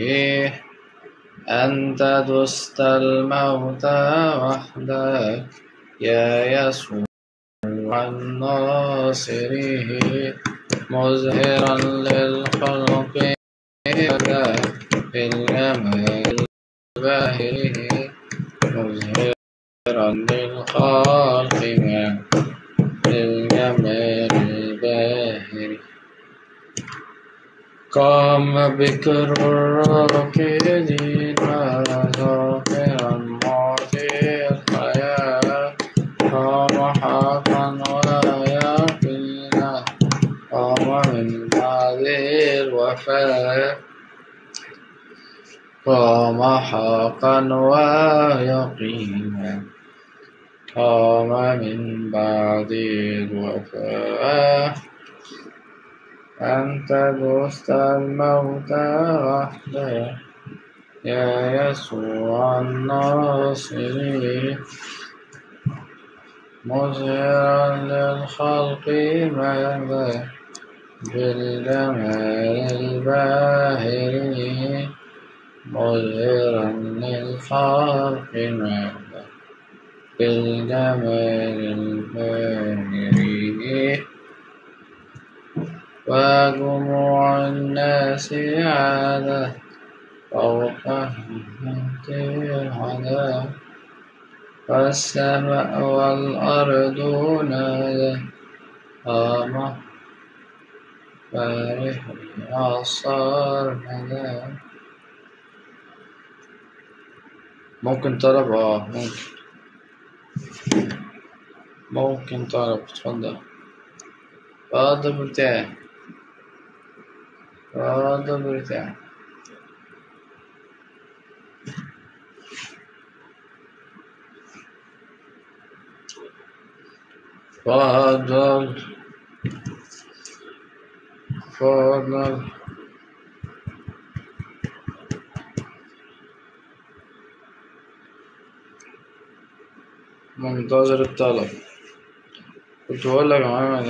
أنت دست الموت وحدك يا يسوع الناصره مظهرا للخلق في الجمال الباهر مظهرا للخلق في الجمال الباهر قام بكر الراكدين ظافرا معطي الحياة قام حقا ويقينا قام من بعد الوفاة قام حقا ويقينا قام من بعد الوفاة أنت دست الموت وحدك يا يسوع الناصري مظهرا للخلق ماذا بالجمال الباهر مظهرا للخلق ماذا بالجمال الباهر وجموع الناس عادة فوق همة العذاب والسماء والأرض نادى قام فرح عصار مدى ممكن طلب اه ممكن ممكن طلب اتفضل اتفضل بتاعي اتفضل بتاعي تفضل تفضل منتظر الطلب كنت بقول لك يا محمد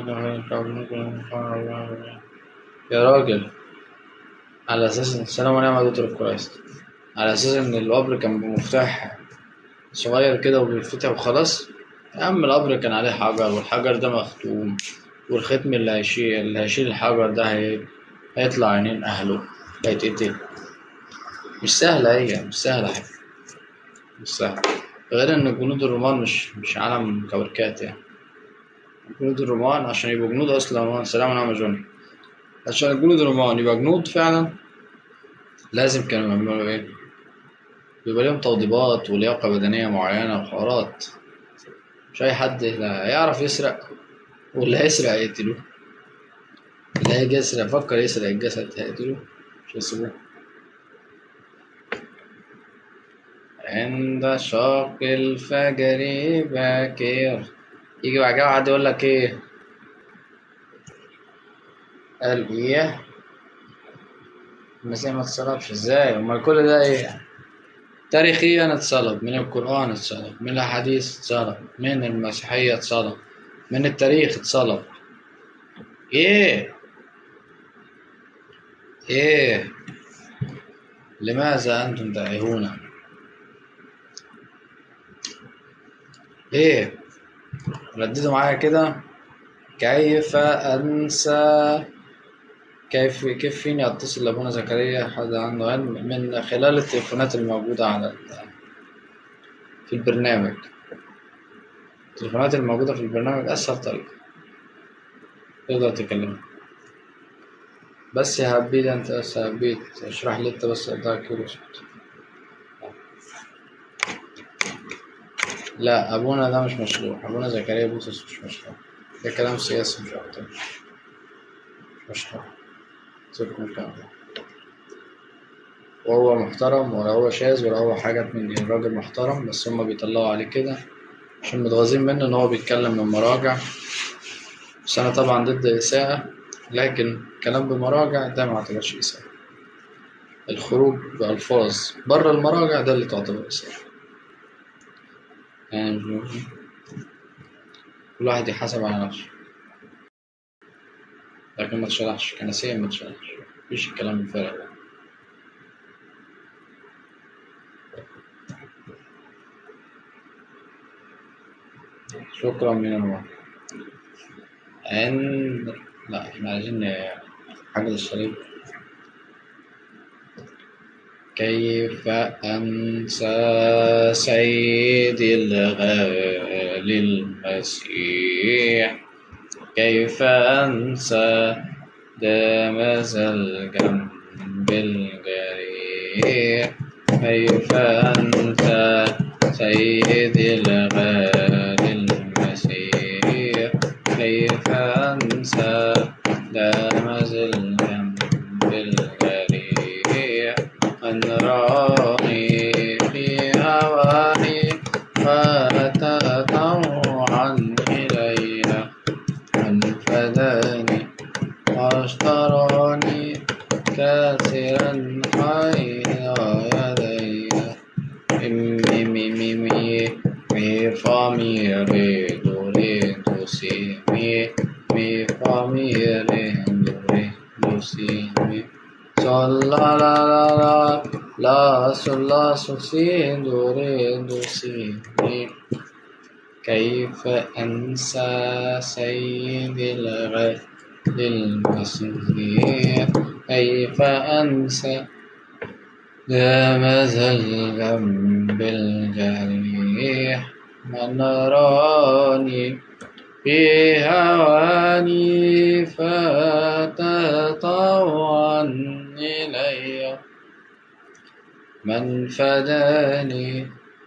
يا يا راجل على اساس ان السلام عليكم يا دكتور كويس على اساس ان القبر كان بمفتاح صغير كده وبيتفتح وخلاص يا عم القبر كان عليه حجر والحجر ده مختوم والختم اللي هيشيل اللي هيشيل الحجر ده هي... هيطلع عينين أهله هيتقتل مش سهلة هي مش سهلة حاجة مش سهلة غير إن جنود الرومان مش مش عالم كوركات يعني جنود الرومان عشان يبقوا جنود أصلا سلام عليكم يا جوني عشان جنود الرومان يبقى جنود فعلا لازم كانوا يعملوا إيه؟ بيبقى ليهم توضيبات ولياقة بدنية معينة وحوارات مش أي حد يعرف يسرق واللي هيسرق هيقتلوه اللي هيجي يسرق فكر يسرق الجسد هيقتلوه مش هيسيبوه عند شق الفجر باكر يجي بعد كده واحد يقول لك ايه قال ايه المسيح ما اتصلبش ازاي امال كل ده ايه تاريخيا اتصلب من القرآن اتصلب من الأحاديث اتصلب من المسيحية اتصلب من التاريخ اتصلب ايه ايه لماذا أنتم تائهون ايه رددوا معايا كده كيف أنسى كيف كيف فيني أتصل لأبونا زكريا حد عنده علم من خلال التليفونات الموجودة على في البرنامج التليفونات الموجودة في البرنامج أسهل طريقة تقدر تكلمها بس يا هبيد انت بس يا هبيد اشرح لي انت بس ده كيلو اسكت لا ابونا ده مش مشروع ابونا زكريا بوتس مش مشروع ده كلام سياسي مش اكتر مش مشروع سيبكم من الكلام ده وهو محترم ولا هو شاذ ولا هو حاجة من دي الراجل محترم بس هما بيطلعوا عليه كده عشان متغاظين منه إن هو بيتكلم من مراجع بس أنا طبعا ضد الإساءة لكن الكلام بمراجع ده ما اعتبرش إساءة الخروج بألفاظ بره المراجع ده اللي تعتبر إساءة يعني مش- كل واحد يحاسب على نفسه لكن ما تشرحش كنسيا ما تشرحش مفيش الكلام الفارغ ده شكرا من الله عند لا احنا عايزين حاجة للشريك كيف أنسى سيدي الغالي المسيح كيف أنسى دامز الجنب الجريح كيف أنسى سيدي الغالي المسيح كيف أنسى دامز الجنب الجريح من راني في هواني فأتى طوعا إلي من فداني واشتراني كاسرا خير يدي مي مي مي مي مي فا مي ري دو ري دو سي مي مي فا مي ري دو ري دو سي مي sol la la la la la sol la sol si do re do si mi كيف أنسى سيدي الغالي المسيح كيف أنسى دامز الجنب الجريح من راني في هواني فاتى طوعا إلي من فداني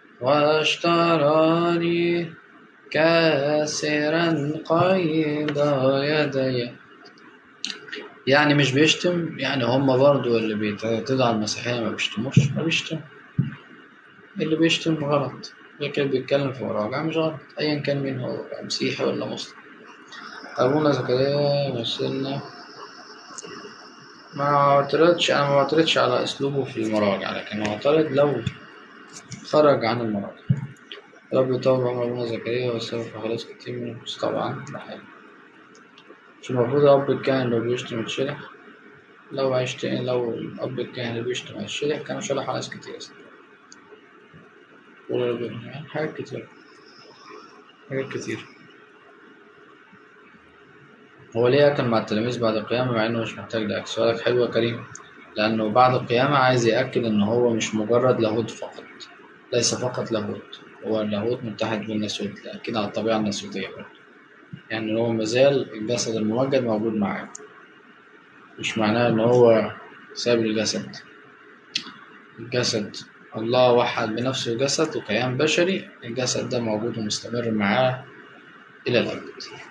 واشتراني كاسرا قيد يدي يعني مش بيشتم يعني هم برضو اللي بيعتدوا على المسيحية ما بيشتموش ما بيشتم اللي بيشتم غلط لكن بيتكلم في مراجعة مش غلط أيا كان مين هو مسيحي ولا مسلم أبونا زكريا مثلنا ما اعترضش أنا ما اعترضش على أسلوبه في المراجعة لكن معترض لو خرج عن المراجعة رب يطول عمر أبونا زكريا ويسلم في خلاص كتير من النفوس طبعا ده حلو مش المفروض الأب الكاهن لو بيشتم يتشلح لو عشت لو الأب الكاهن اللي بيشتم يتشلح كانوا شلحوا ناس كتير ولا يعني حاجات كتير حاجات كتير هو ليه أكل مع التلاميذ بعد القيامة مع إنه مش محتاج لأكل سؤالك حلو يا كريم لأنه بعد القيامة عايز يأكد إن هو مش مجرد لاهوت فقط ليس فقط لاهوت هو اللاهوت متحد بالناسوت أكيد على الطبيعة الناسوتية برضه يعني هو مازال الجسد الممجد موجود معاه مش معناه إن هو ساب الجسد الجسد الله وحد بنفسه جسد وكيان بشري الجسد ده موجود ومستمر معاه إلى الأبد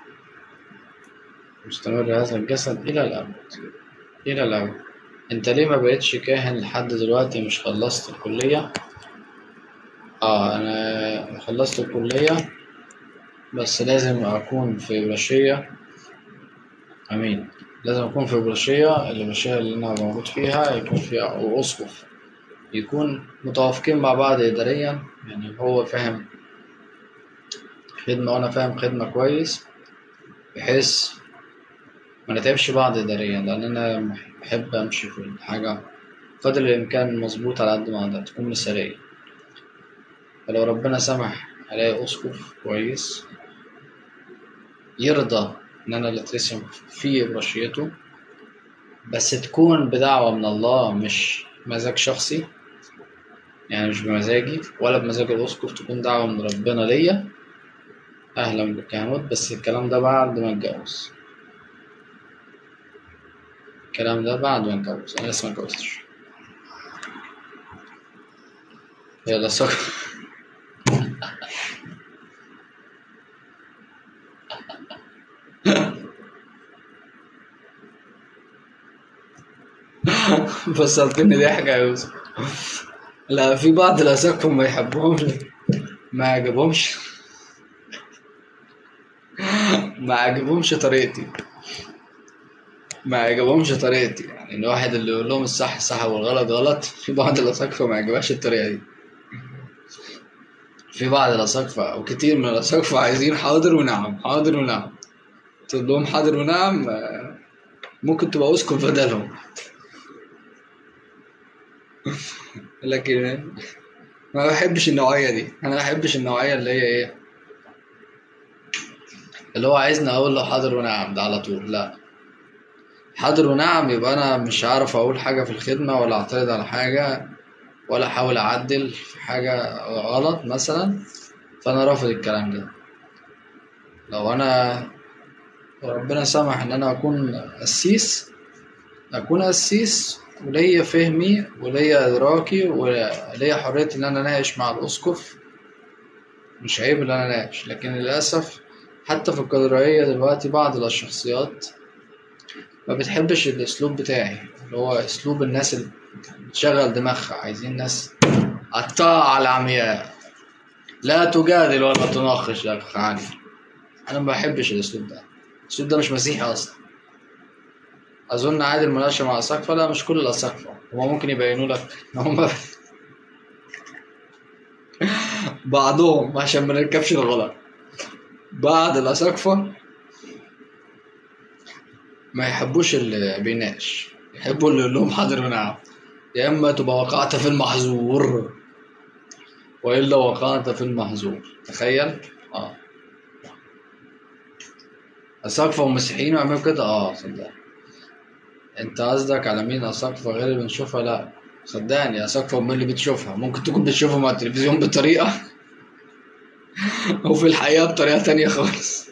مستمر هذا الجسد إلى الأبد إلى الأبد أنت ليه ما بقتش كاهن لحد دلوقتي مش خلصت الكلية؟ آه أنا خلصت الكلية بس لازم أكون في برشية أمين لازم أكون في برشية البرشية اللي أنا موجود فيها يكون فيها أو أسقف يكون متوافقين مع بعض إداريا يعني هو فاهم خدمة وأنا فاهم خدمة كويس بحيث ما نتعبش بعض إداريا لأن أنا بحب أمشي في الحاجة قدر الإمكان مظبوط على قد ما أقدر تكون مثالية فلو ربنا سمح ألاقي أسقف كويس يرضى إن أنا اللي أترسم في برشيته بس تكون بدعوة من الله مش مزاج شخصي يعني مش بمزاجي ولا بمزاج الأسقف تكون دعوة من ربنا ليا أهلا بالكهنوت بس الكلام ده بعد ما أتجوز الكلام ده بعد ما نتجوز انا لسه ما اتجوزتش يلا سكر فصلتني ضحك يا يوسف لا في بعض الأساقفة ما يحبهمش ما عجبهمش ما عجبهمش طريقتي ما عجبهمش طريقتي يعني الواحد اللي يقول لهم الصح صح والغلط غلط في بعض الأساقفة ما عجبهاش الطريقة دي في بعض الأساقفة أو كتير من الأساقفة عايزين حاضر ونعم حاضر ونعم تقول لهم حاضر ونعم آه، ممكن تبقى أسكت بدلهم لكن ما بحبش النوعية دي أنا ما بحبش النوعية اللي هي إيه اللي هو عايزني أقول له حاضر ونعم ده على طول لا حاضر ونعم يبقى أنا مش هعرف أقول حاجة في الخدمة ولا أعترض على حاجة ولا أحاول أعدل في حاجة غلط مثلا فأنا رافض الكلام ده لو أنا ربنا سمح إن أنا أكون قسيس أكون قسيس وليا فهمي وليا إدراكي وليا حرية إن أنا أناقش مع الأسقف مش عيب إن أنا أناقش لكن للأسف حتى في القدرية دلوقتي بعض الشخصيات ما بتحبش الأسلوب بتاعي اللي هو أسلوب الناس اللي بتشغل دماغها عايزين ناس الطاعة العمياء لا تجادل ولا تناقش يا أخ علي أنا ما بحبش الأسلوب ده الأسلوب ده مش مسيحي أصلا أظن عادي المناقشة مع الأساقفة لا مش كل الأساقفة هما ممكن يبينوا لك إن هما بعضهم عشان ما نركبش الغلط بعض الأساقفة ما يحبوش اللي بيناقش يحبوا اللي يقول لهم حاضر ونعم يا إما تبقى وقعت في المحظور وإلا وقعت في المحظور تخيل اه أساقفة ومسيحيين يعملوا كده اه صدق انت قصدك على مين أساقفة غير اللي بنشوفها لا صدقني أساقفة هم اللي بتشوفها ممكن تكون بتشوفهم على التلفزيون بطريقة وفي الحقيقة بطريقة تانية خالص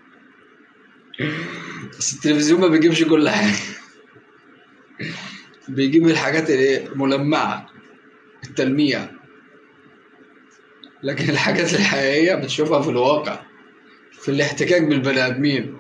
بس التلفزيون ما بيجيبش كل حاجة بيجيب الحاجات الايه ملمعة التلميع لكن الحاجات الحقيقية بتشوفها في الواقع في الاحتكاك بالبني آدمين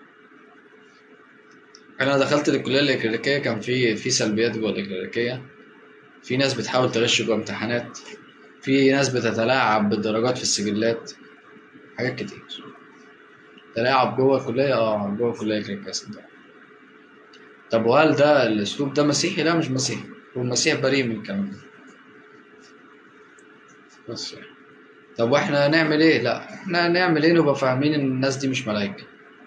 أنا دخلت الكلية الإكليريكية كان في في سلبيات جوه الإكليريكية في ناس بتحاول تغش جوه امتحانات في ناس بتتلاعب بالدرجات في السجلات حاجات كتير تلاعب جوه الكلية اه جوه الكلية الإكليريكية صدقني طب وهل ده الأسلوب ده مسيحي؟ لا مش مسيحي والمسيح بريء من الكلام ده بس يعني. طب واحنا نعمل ايه؟ لا احنا نعمل ايه نبقى فاهمين ان الناس دي مش ملايكة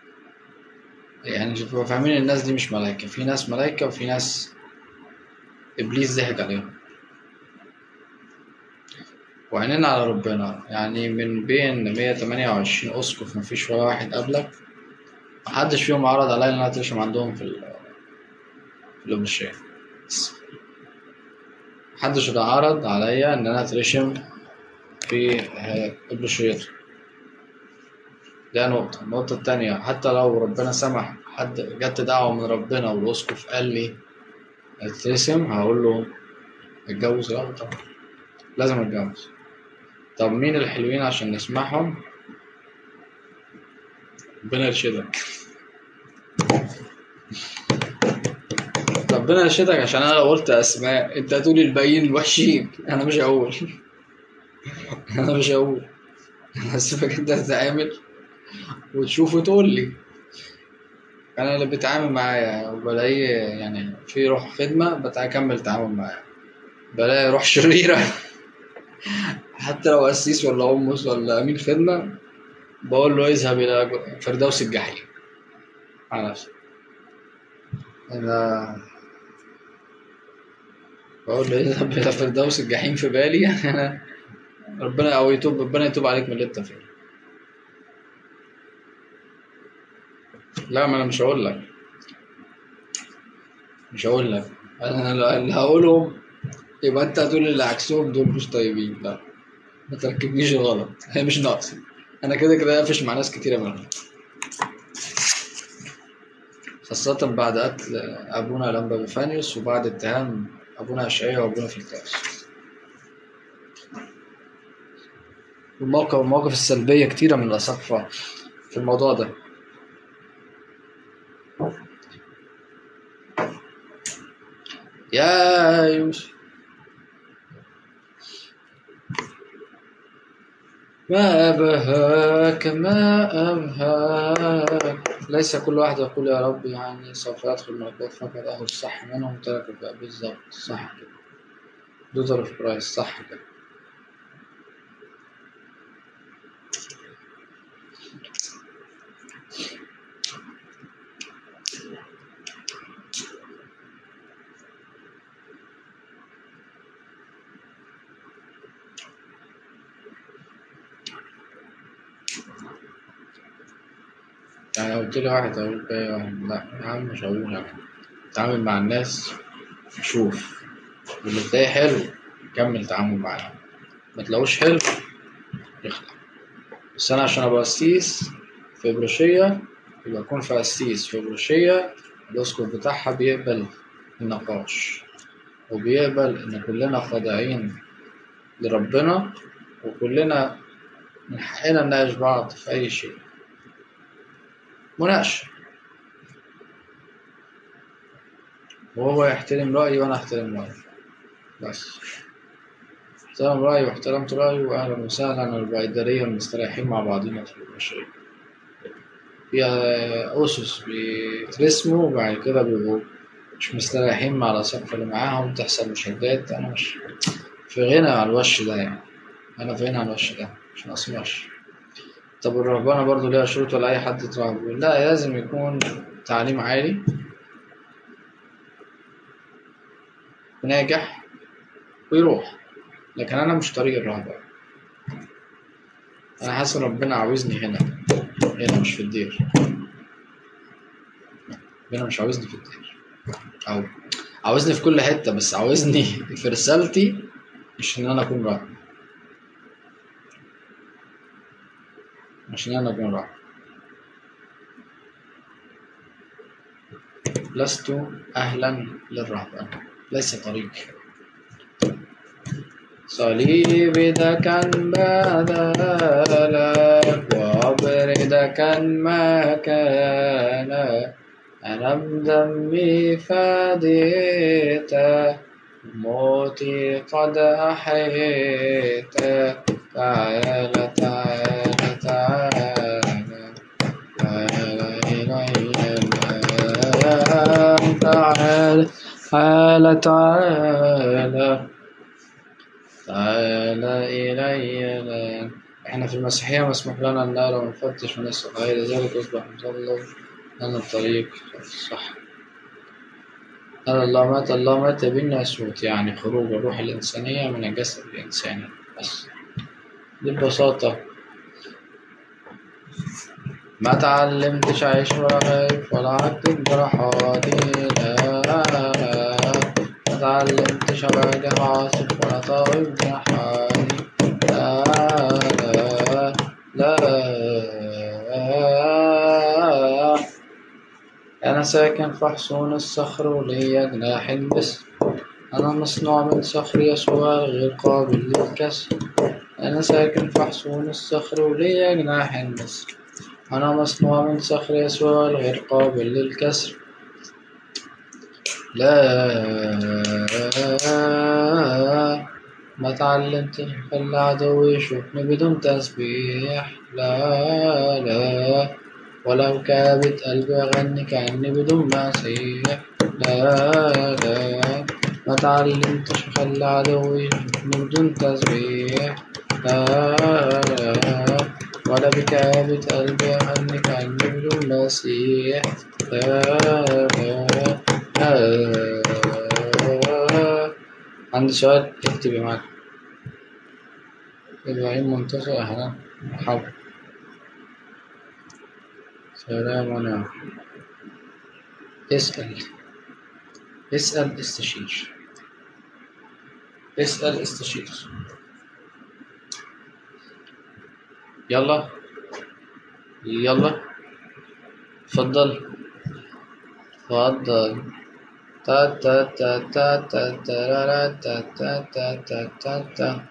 يعني نبقى فاهمين ان الناس دي مش ملايكة في ناس ملايكة وفي ناس ابليس ضحك عليهم وعينينا على ربنا يعني من بين 128 اسقف مفيش ولا واحد قبلك محدش فيهم عرض عليا ان انا اترشم عندهم في ال في الأوبشية بس. محدش عرض عليا ان انا اترشم في البشريته ده نقطة النقطة التانية حتى لو ربنا سمح حد جت دعوة من ربنا والأسقف قال لي اترسم هقول له اتجوز لا طبعا لازم اتجوز طب مين الحلوين عشان نسمعهم ربنا يرشدك ربنا يرشدك عشان انا لو قلت اسماء انت هتقولي الباقيين الوحشين انا مش هقول انا مش هقول انا هسيبك انت تتعامل وتشوف وتقول لي انا اللي بتعامل معايا وبلاقي يعني في روح خدمه بكمل تعامل معاه بلاقي روح شريره حتى لو قسيس ولا أمس ولا أمين خدمة بقول له اذهب إلى فردوس الجحيم على نفسي أنا بقول له اذهب إلى فردوس الجحيم في بالي أنا ربنا أو يتوب ربنا يتوب عليك من اللي أنت فيه لا ما أنا مش هقول لك مش هقول لك أنا اللي هقولهم يبقى أنت هتقول اللي عكسهم دول مش طيبين لا ما تركبنيش الغلط هي مش ناقصة أنا كده كده قافش مع ناس كتيرة منهم خاصة بعد قتل أبونا لمبا بيفانيوس وبعد اتهام أبونا أشعيا وأبونا فيلتاس والموقف المواقف السلبية كتيرة من الأساقفة في الموضوع ده يا يوسف ما أبهاك ما أبهاك ليس كل واحد يقول يا رب يعني سوف يدخل ملكوت فقط أخذ الصح منهم وترك الباقي بالظبط صح كده دوتر اوف برايس صح كده يعني لو قلت لي واحد أقول باقي واحد لا يا عم مش هقول أنا تعامل مع الناس شوف واللي تلاقيه حلو كمل تعامل معاه ما تلاقوش حلو يخلع بس أنا عشان أبقى قسيس في بروشية يبقى أكون في قسيس في بروشية الأسقف بتاعها بيقبل النقاش وبيقبل إن كلنا خاضعين لربنا وكلنا من حقنا نناقش بعض في أي شيء مناقشة وهو يحترم رأيي وأنا أحترم رأيه بس احترم رأيي واحترمت رأيه وأهلا وسهلا ونبقى إداريا مستريحين مع بعضينا في المشاريع في أسس بيترسموا وبعد كده بيبقوا مش مستريحين مع الأساقفة اللي معاهم تحصل مشادات أنا مش في غنى عن الوش ده يعني أنا في غنى عن الوش ده مش ناقص وش طب الرهبانة برضه ليها شروط ولا أي حد يترهب لا لازم يكون تعليم عالي وناجح ويروح لكن أنا مش طريق الرهبة أنا حاسس إن ربنا عاوزني هنا هنا مش في الدير ربنا مش عاوزني في الدير أو عاوزني في كل حتة بس عاوزني في رسالتي مش إن أنا أكون راهب مش إن أنا أكون راهب لست أهلا للرهبنة ليس طريق صليبك بذلك وبردك ما كان أنا بدمي فديت موتي قد أحيت تعال تعال تعال تعال إلي الآن تعال تعال تعال تعال إلي الآن إحنا في المسيحية مسموح لنا أن نقرأ ونفتش ونسأل غير ذلك يصبح مصلب لنا الطريق الصح قال الله مات الله مات بالناسوت يعني خروج الروح الإنسانية من الجسد الإنساني بس دي ببساطة ما تعلمتش أعيش ولا خايف ولا أكتب جراحاتي لا ما تعلمتش أواجه عاصف ولا طايب جناحاتي لا لا لا أنا ساكن في حصون الصخر وليا جناح بس أنا مصنوع من صخر يسوع غير قابل للكسر أنا ساكن في حصون الصخر وليا جناح بس أنا مصنوع من صخر يسوع غير قابل للكسر لا ما تعلمت خلى عدو يشوفني بدون تسبيح لا لا ولو كابت قلبي أغني كأني بدون مسيح لا لا ما تعلمتش خلى عدو يشوفني بدون تسبيح لا لا ولا بكابة قلبي أغني كأني بدون مسيح لا لا لا عندي سؤال اكتبي معاك إبراهيم منتصر أهلا مرحبا سلام عليكم اسأل اسأل استشير اسأل استشير يلا يلا اتفضل تفضل تا تا تا تا تا ترارا تا تا تا تا تا تا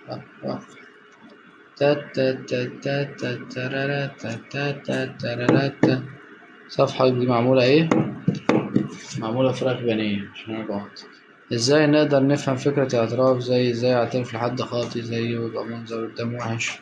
تا تا تا تا تا ترارا تا تا تا ترارا تا صفحة دي معمولة ايه؟ معمولة فراخ بانيه عشان انا جوعت ازاي نقدر نفهم فكرة الاعتراف زي ازاي اعترف لحد خاطي زيه ويبقى منظر قدام وحش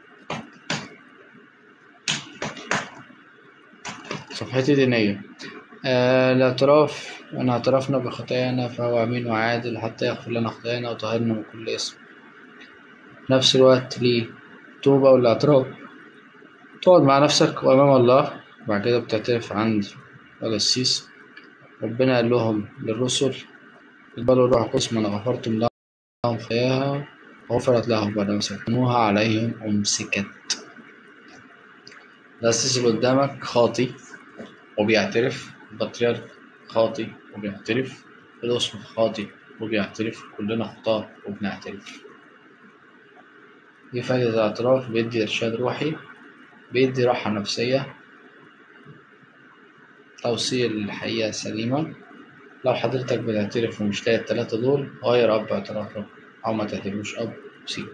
صفحتي دينية آه الاعتراف أن اعترفنا بخطايانا فهو أمين وعادل حتى يغفر لنا خطايانا وطهرنا من كل اسم في نفس الوقت ليه توبة والاعتراف تقعد مع نفسك وأمام الله وبعد كده بتعترف عند القسيس ربنا قال لهم للرسل اقبلوا الروح القدس من غفرتم لهم خطاياها غفرت لهم بعد ما سكنوها عليهم أمسكت القسيس اللي قدامك خاطي وبيعترف البطريرك خاطي وبيعترف الأسقف خاطي وبيعترف كلنا خطاة وبنعترف دي فايدة الاعتراف بيدي إرشاد روحي بيدي راحة نفسية توصيل الحقيقة سليمة لو حضرتك بتعترف ومش لاقي التلاتة دول غير أب اعترافك أو ما تعتبروش أب وسيبك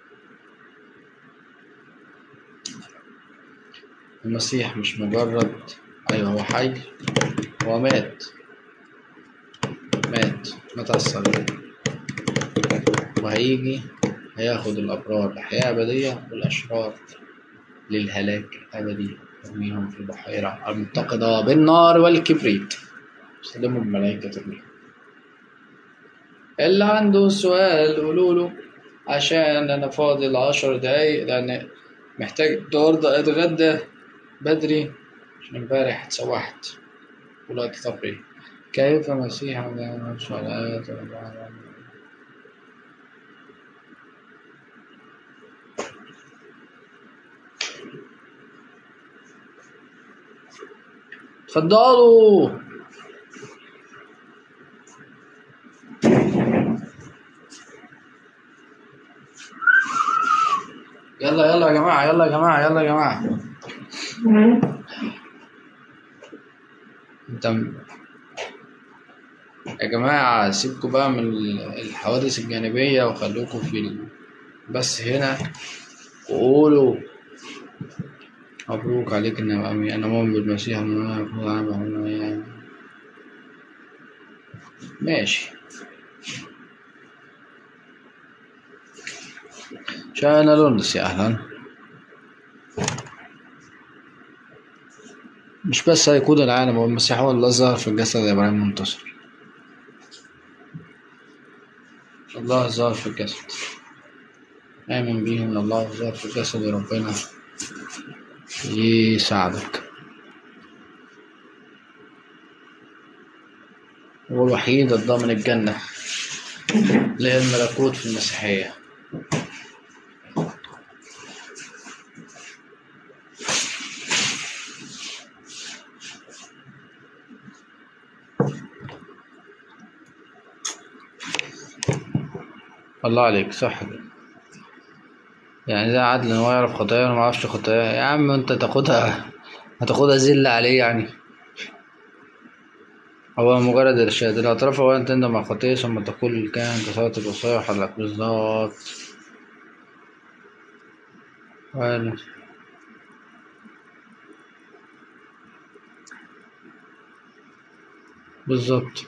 المسيح مش مجرد أيوة هو حي هو مات مات مات على الصليب وهيجي هياخد الأبرار لحياة أبدية والأشرار للهلاك الأبدي يرميهم في البحيرة المتقدة بالنار والكبريت يسلموا الملائكة ترميهم اللي عنده سؤال قولوله عشان أنا فاضل عشر دقايق لأن محتاج النهاردة أتغدى بدري عشان امبارح اتسوحت والوقت طفري كيف مسيح صلاة تفضلوا يلا يلا يا جماعة يلا يا جماعة يلا يا جماعة انت م- يا جماعة سيبكوا بقى من ال- الحوادث الجانبية وخلوكوا في ال... بس هنا وقولوا مبروك عليك إن أمي أنا مؤمن بالمسيح أنا المفروض أعمل يعني ماشي شانا لونس يا أهلا مش بس هيقود العالم هو المسيح هو اللي ظهر في الجسد يا إبراهيم منتصر الله ظهر في الجسد آمن بيه إن الله ظهر في الجسد ربنا يساعدك هو الوحيد الضامن الجنة اللي هي الملكوت في المسيحية الله عليك صح كده يعني ده عدل ان هو يعرف خطاياه وما يعرفش خطاياه يا عم انت تاخدها هتاخدها ذل عليه يعني هو مجرد إرشاد الاعتراف هو أن تندم على الخطية ثم تقول الكاهن كسرت الوصايا وحلك بالظبط وأنا- بالظبط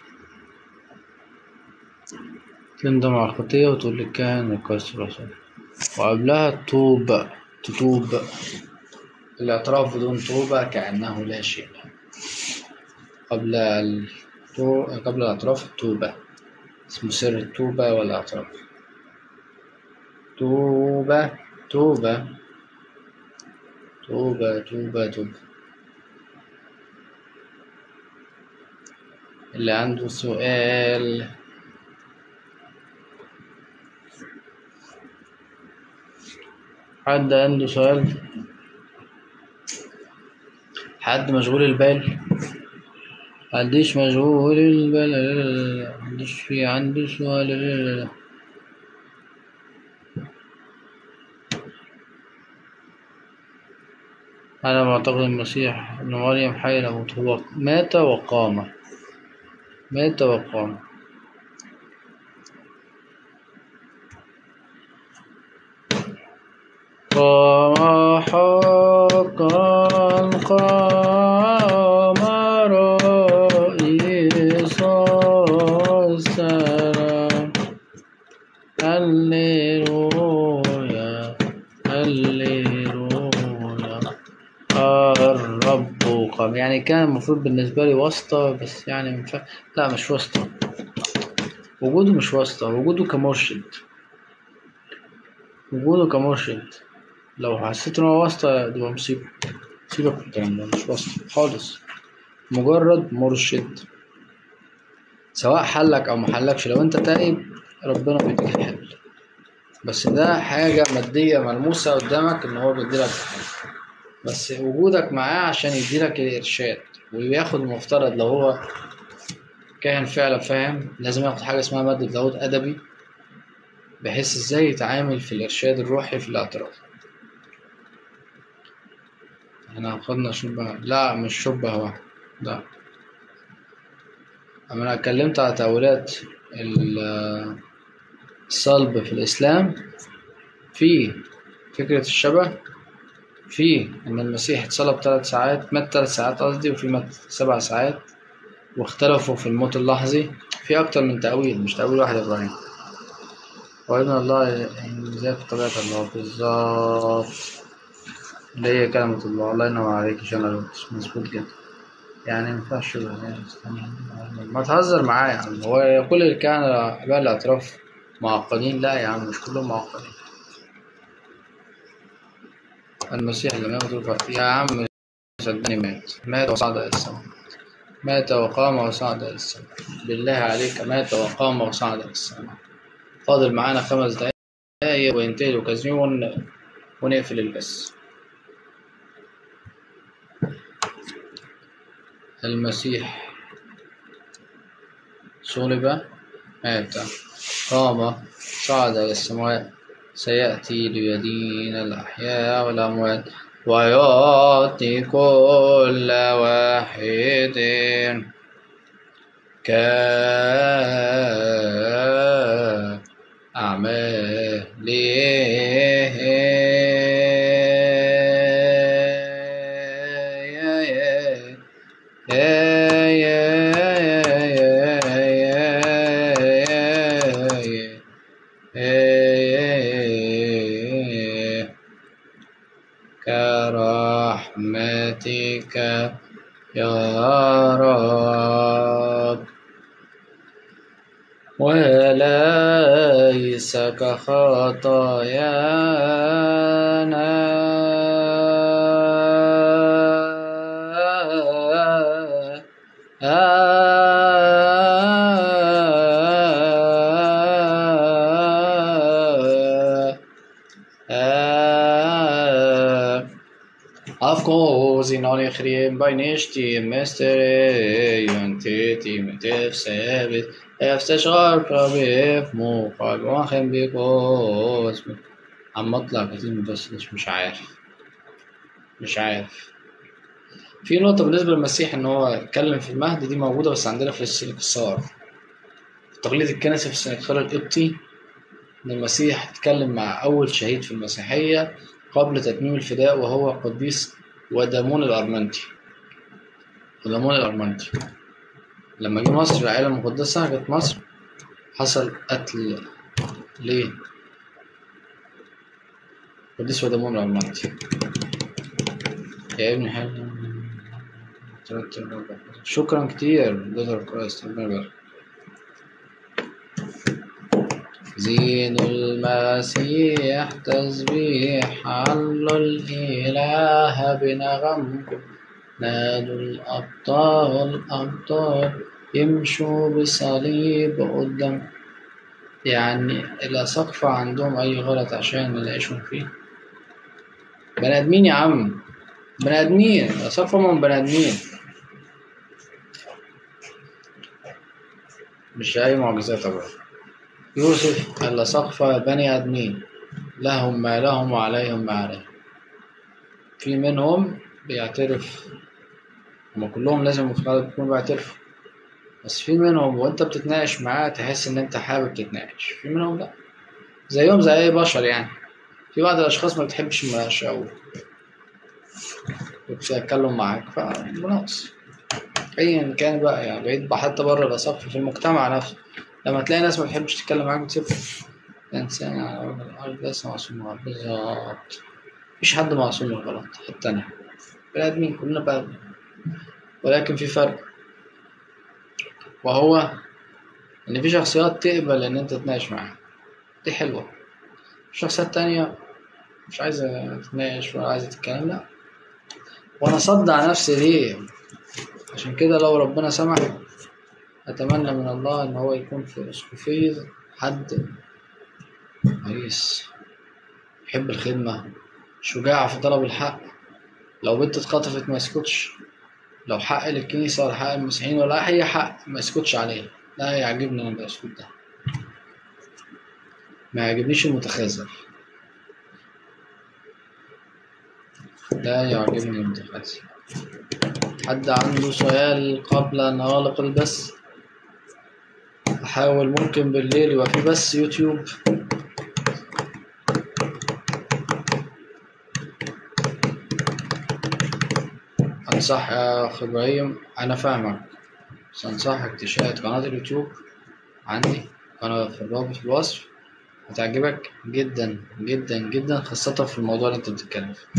تندم على الخطية وتقول للكاهن يكسر الوصايا وقبلها توب تتوب الاعتراف بدون توبة كأنه لا شيء قبل التو... قبل الاعتراف التوبة اسمه سر التوبة والاعتراف توبة توبة توبة توبة توبة اللي عنده سؤال حد عنده سؤال حد مشغول البال عنديش مشغول البال لا لا لا لا. عنديش في عندي سؤال لا لا لا لا. أنا معتقد المسيح ابن مريم حي له هو مات وقام مات وقام قام حقا قام رئيس السلام هللويا هللويا الرب قام يعني كان المفروض بالنسبة لي واسطة بس يعني مش لا مش واسطة وجوده مش واسطة وجوده كمرشد وجوده كمرشد لو حسيت إن هو واسطة يبقى مصيبة سيبك من الكلام ده مش واسطة خالص مجرد مرشد سواء حلك أو محلكش لو أنت تايب ربنا بيديك الحل بس ده حاجة مادية ملموسة قدامك إن هو بيديلك الحل بس وجودك معاه عشان يديلك الإرشاد وياخد المفترض لو هو كاهن فعلا فاهم لازم ياخد حاجة اسمها مادة لاهوت أدبي بحيث ازاي يتعامل في الإرشاد الروحي في الاعتراف احنا خدنا شبه لا مش شبه واحد لا أما أنا اتكلمت على تأويلات ال- الصلب في الإسلام في فكرة الشبه في إن المسيح اتصلب ثلاث ساعات مات ثلاث ساعات قصدي وفي مات سبع ساعات واختلفوا في الموت اللحظي في أكتر من تأويل مش تأويل واحد يا إبراهيم وإن الله زي في طبيعة الله بالظبط اللي هي كلمة الله الله ينور عليك عشان أنا قلت مظبوط جدا يعني ما ينفعش شبه يعني استنى. ما تهزر معايا يا عم هو كل اللي كان أباء الاعتراف معقدين لا يا عم مش كلهم معقدين المسيح لم يمت الف- يا عم صدقني مات مات وصعد إلى السماء مات وقام وصعد إلى السماء بالله عليك مات وقام وصعد إلى السماء فاضل معانا خمس دقايق وينتهي الأوكازيون ونقفل البث المسيح صلب مات قام صعد إلى السماء سيأتي ليدين الأحياء والأموات ويعطي كل واحد كأعماله كرحمتك يا رب وليس كخطايانا Afkosin on ichriem by nishtim mestere yuntitim tef sebit افتشار بيف موقع واخم بيكوس عم اطلع كتير بس مش مش عارف مش عارف في نقطة بالنسبة للمسيح إن هو اتكلم في المهد دي موجودة بس عندنا في السنكسار التقليد الكنسي في السنكسار القبطي إن المسيح اتكلم مع أول شهيد في المسيحية قبل تتميم الفداء وهو قديس ودامون الأرمنتي ودامون الأرمنتي لما جه مصر العائلة المقدسة جت مصر حصل قتل ليه؟ قديس ودامون الأرمنتي يا ابني حلو شكرا كتير جزر كرايست ربنا يبارك زين المسيح تسبيح علوا الإله بنغمكم نادوا الأبطال أبطال يمشوا بصليب قدام يعني الأساقفة عندهم أي غلط عشان نلاقيشهم فيه بني آدمين يا عم بني آدمين الأساقفة هم بني آدمين مش أي معجزات طبعا يوسف الأساقفة بني آدمين لهم ما لهم وعليهم ما عليهم في منهم بيعترف هما كلهم لازم المفترض يكونوا بيعترفوا بس في منهم وانت بتتناقش معاه تحس ان انت حابب تتناقش في منهم لا زيهم زي اي بشر يعني في بعض الاشخاص ما بتحبش المناقشه او بتتكلم معاك فبنقص ايا كان بقى يعني بعيد بقى حتى بره الصف في المجتمع نفسه لما تلاقي ناس ما بتحبش تتكلم معاك بتسيبهم الانسان على وجه الارض ليس معصوم من الغلط بالظبط مفيش حد معصوم من الغلط حتى انا بني ادمين كلنا بني ادمين ولكن في فرق وهو ان في شخصيات تقبل ان انت تتناقش معاها دي حلوه في شخصيات تانية مش عايزة تتناقش ولا عايزة تتكلم لا وانا صدع نفسي ليه عشان كده لو ربنا سمح اتمنى من الله ان هو يكون في اسقفية حد كويس يحب الخدمة شجاع في طلب الحق لو بنت اتخطفت ما يسكتش لو حق للكنيسة ولا حق المسيحيين ولا أي حق ما يسكتش عليه لا يعجبني أنا الأسلوب ده ما يعجبنيش المتخاذل لا يعجبني المتخاذل حد عنده سؤال قبل أن أغلق البث أحاول ممكن بالليل يبقى في بث يوتيوب أنصح يا أخ إبراهيم أنا فاهمك بس أنصحك تشاهد قناة اليوتيوب عندي قناة في الرابط في الوصف هتعجبك جدا جدا جدا خاصة في الموضوع اللي أنت بتتكلم فيه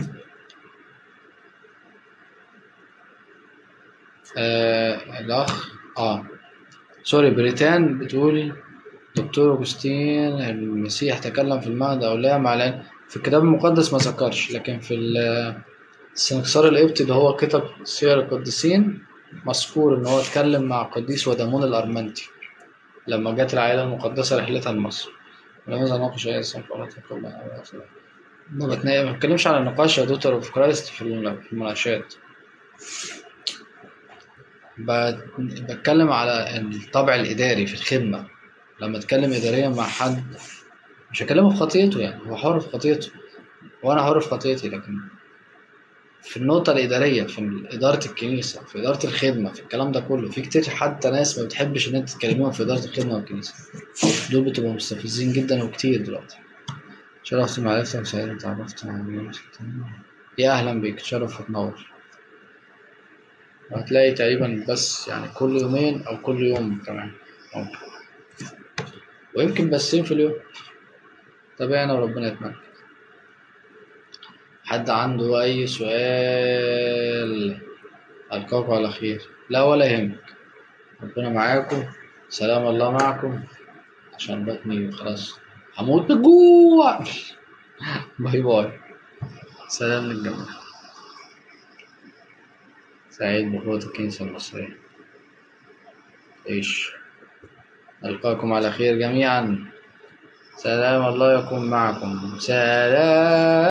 آه الأخ آه سوري بريتان بتقول دكتور أوجستين المسيح تكلم في المهد أو لا مع العلم في الكتاب المقدس ما ذكرش لكن في ال- السنكسار القبطي اللي هو كتب سير القديسين مذكور إن هو اتكلم مع قديس ودامون الأرمنتي لما جت العائلة المقدسة رحلتها لمصر ولماذا ناقش أي إنسان في الله تقبل ما بتنا- ما بتكلمش عن النقاش يا دوتر اوف كرايست في المنا- في المناقشات ب- بتكلم على الطابع الإداري في الخدمة لما أتكلم إداريا مع حد مش هكلمه في خطيته يعني هو حر في خطيته وأنا حر في خطيتي لكن في النقطة الإدارية في إدارة الكنيسة في إدارة الخدمة في الكلام ده كله في كتير حتى ناس ما بتحبش إن أنت تكلمهم في إدارة الخدمة والكنيسة دول بتبقوا مستفزين جدا وكتير دلوقتي شرفت معرفتك سعيد اتعرفت على ناس كتير. يا أهلا بيك تشرف وتنور وهتلاقي تقريبا بس يعني كل يومين أو كل يوم كمان ممكن ويمكن بسين في اليوم تابعنا وربنا يتمنى حد عنده أي سؤال ألقاكم على خير لا ولا يهمك ربنا معاكم سلام الله معكم عشان بطني خلاص هموت من الجوع باي باي سلام للجميع سعيد بقوة الكنيسة المصرية عيش ألقاكم على خير جميعا سلام الله يكون معكم سلام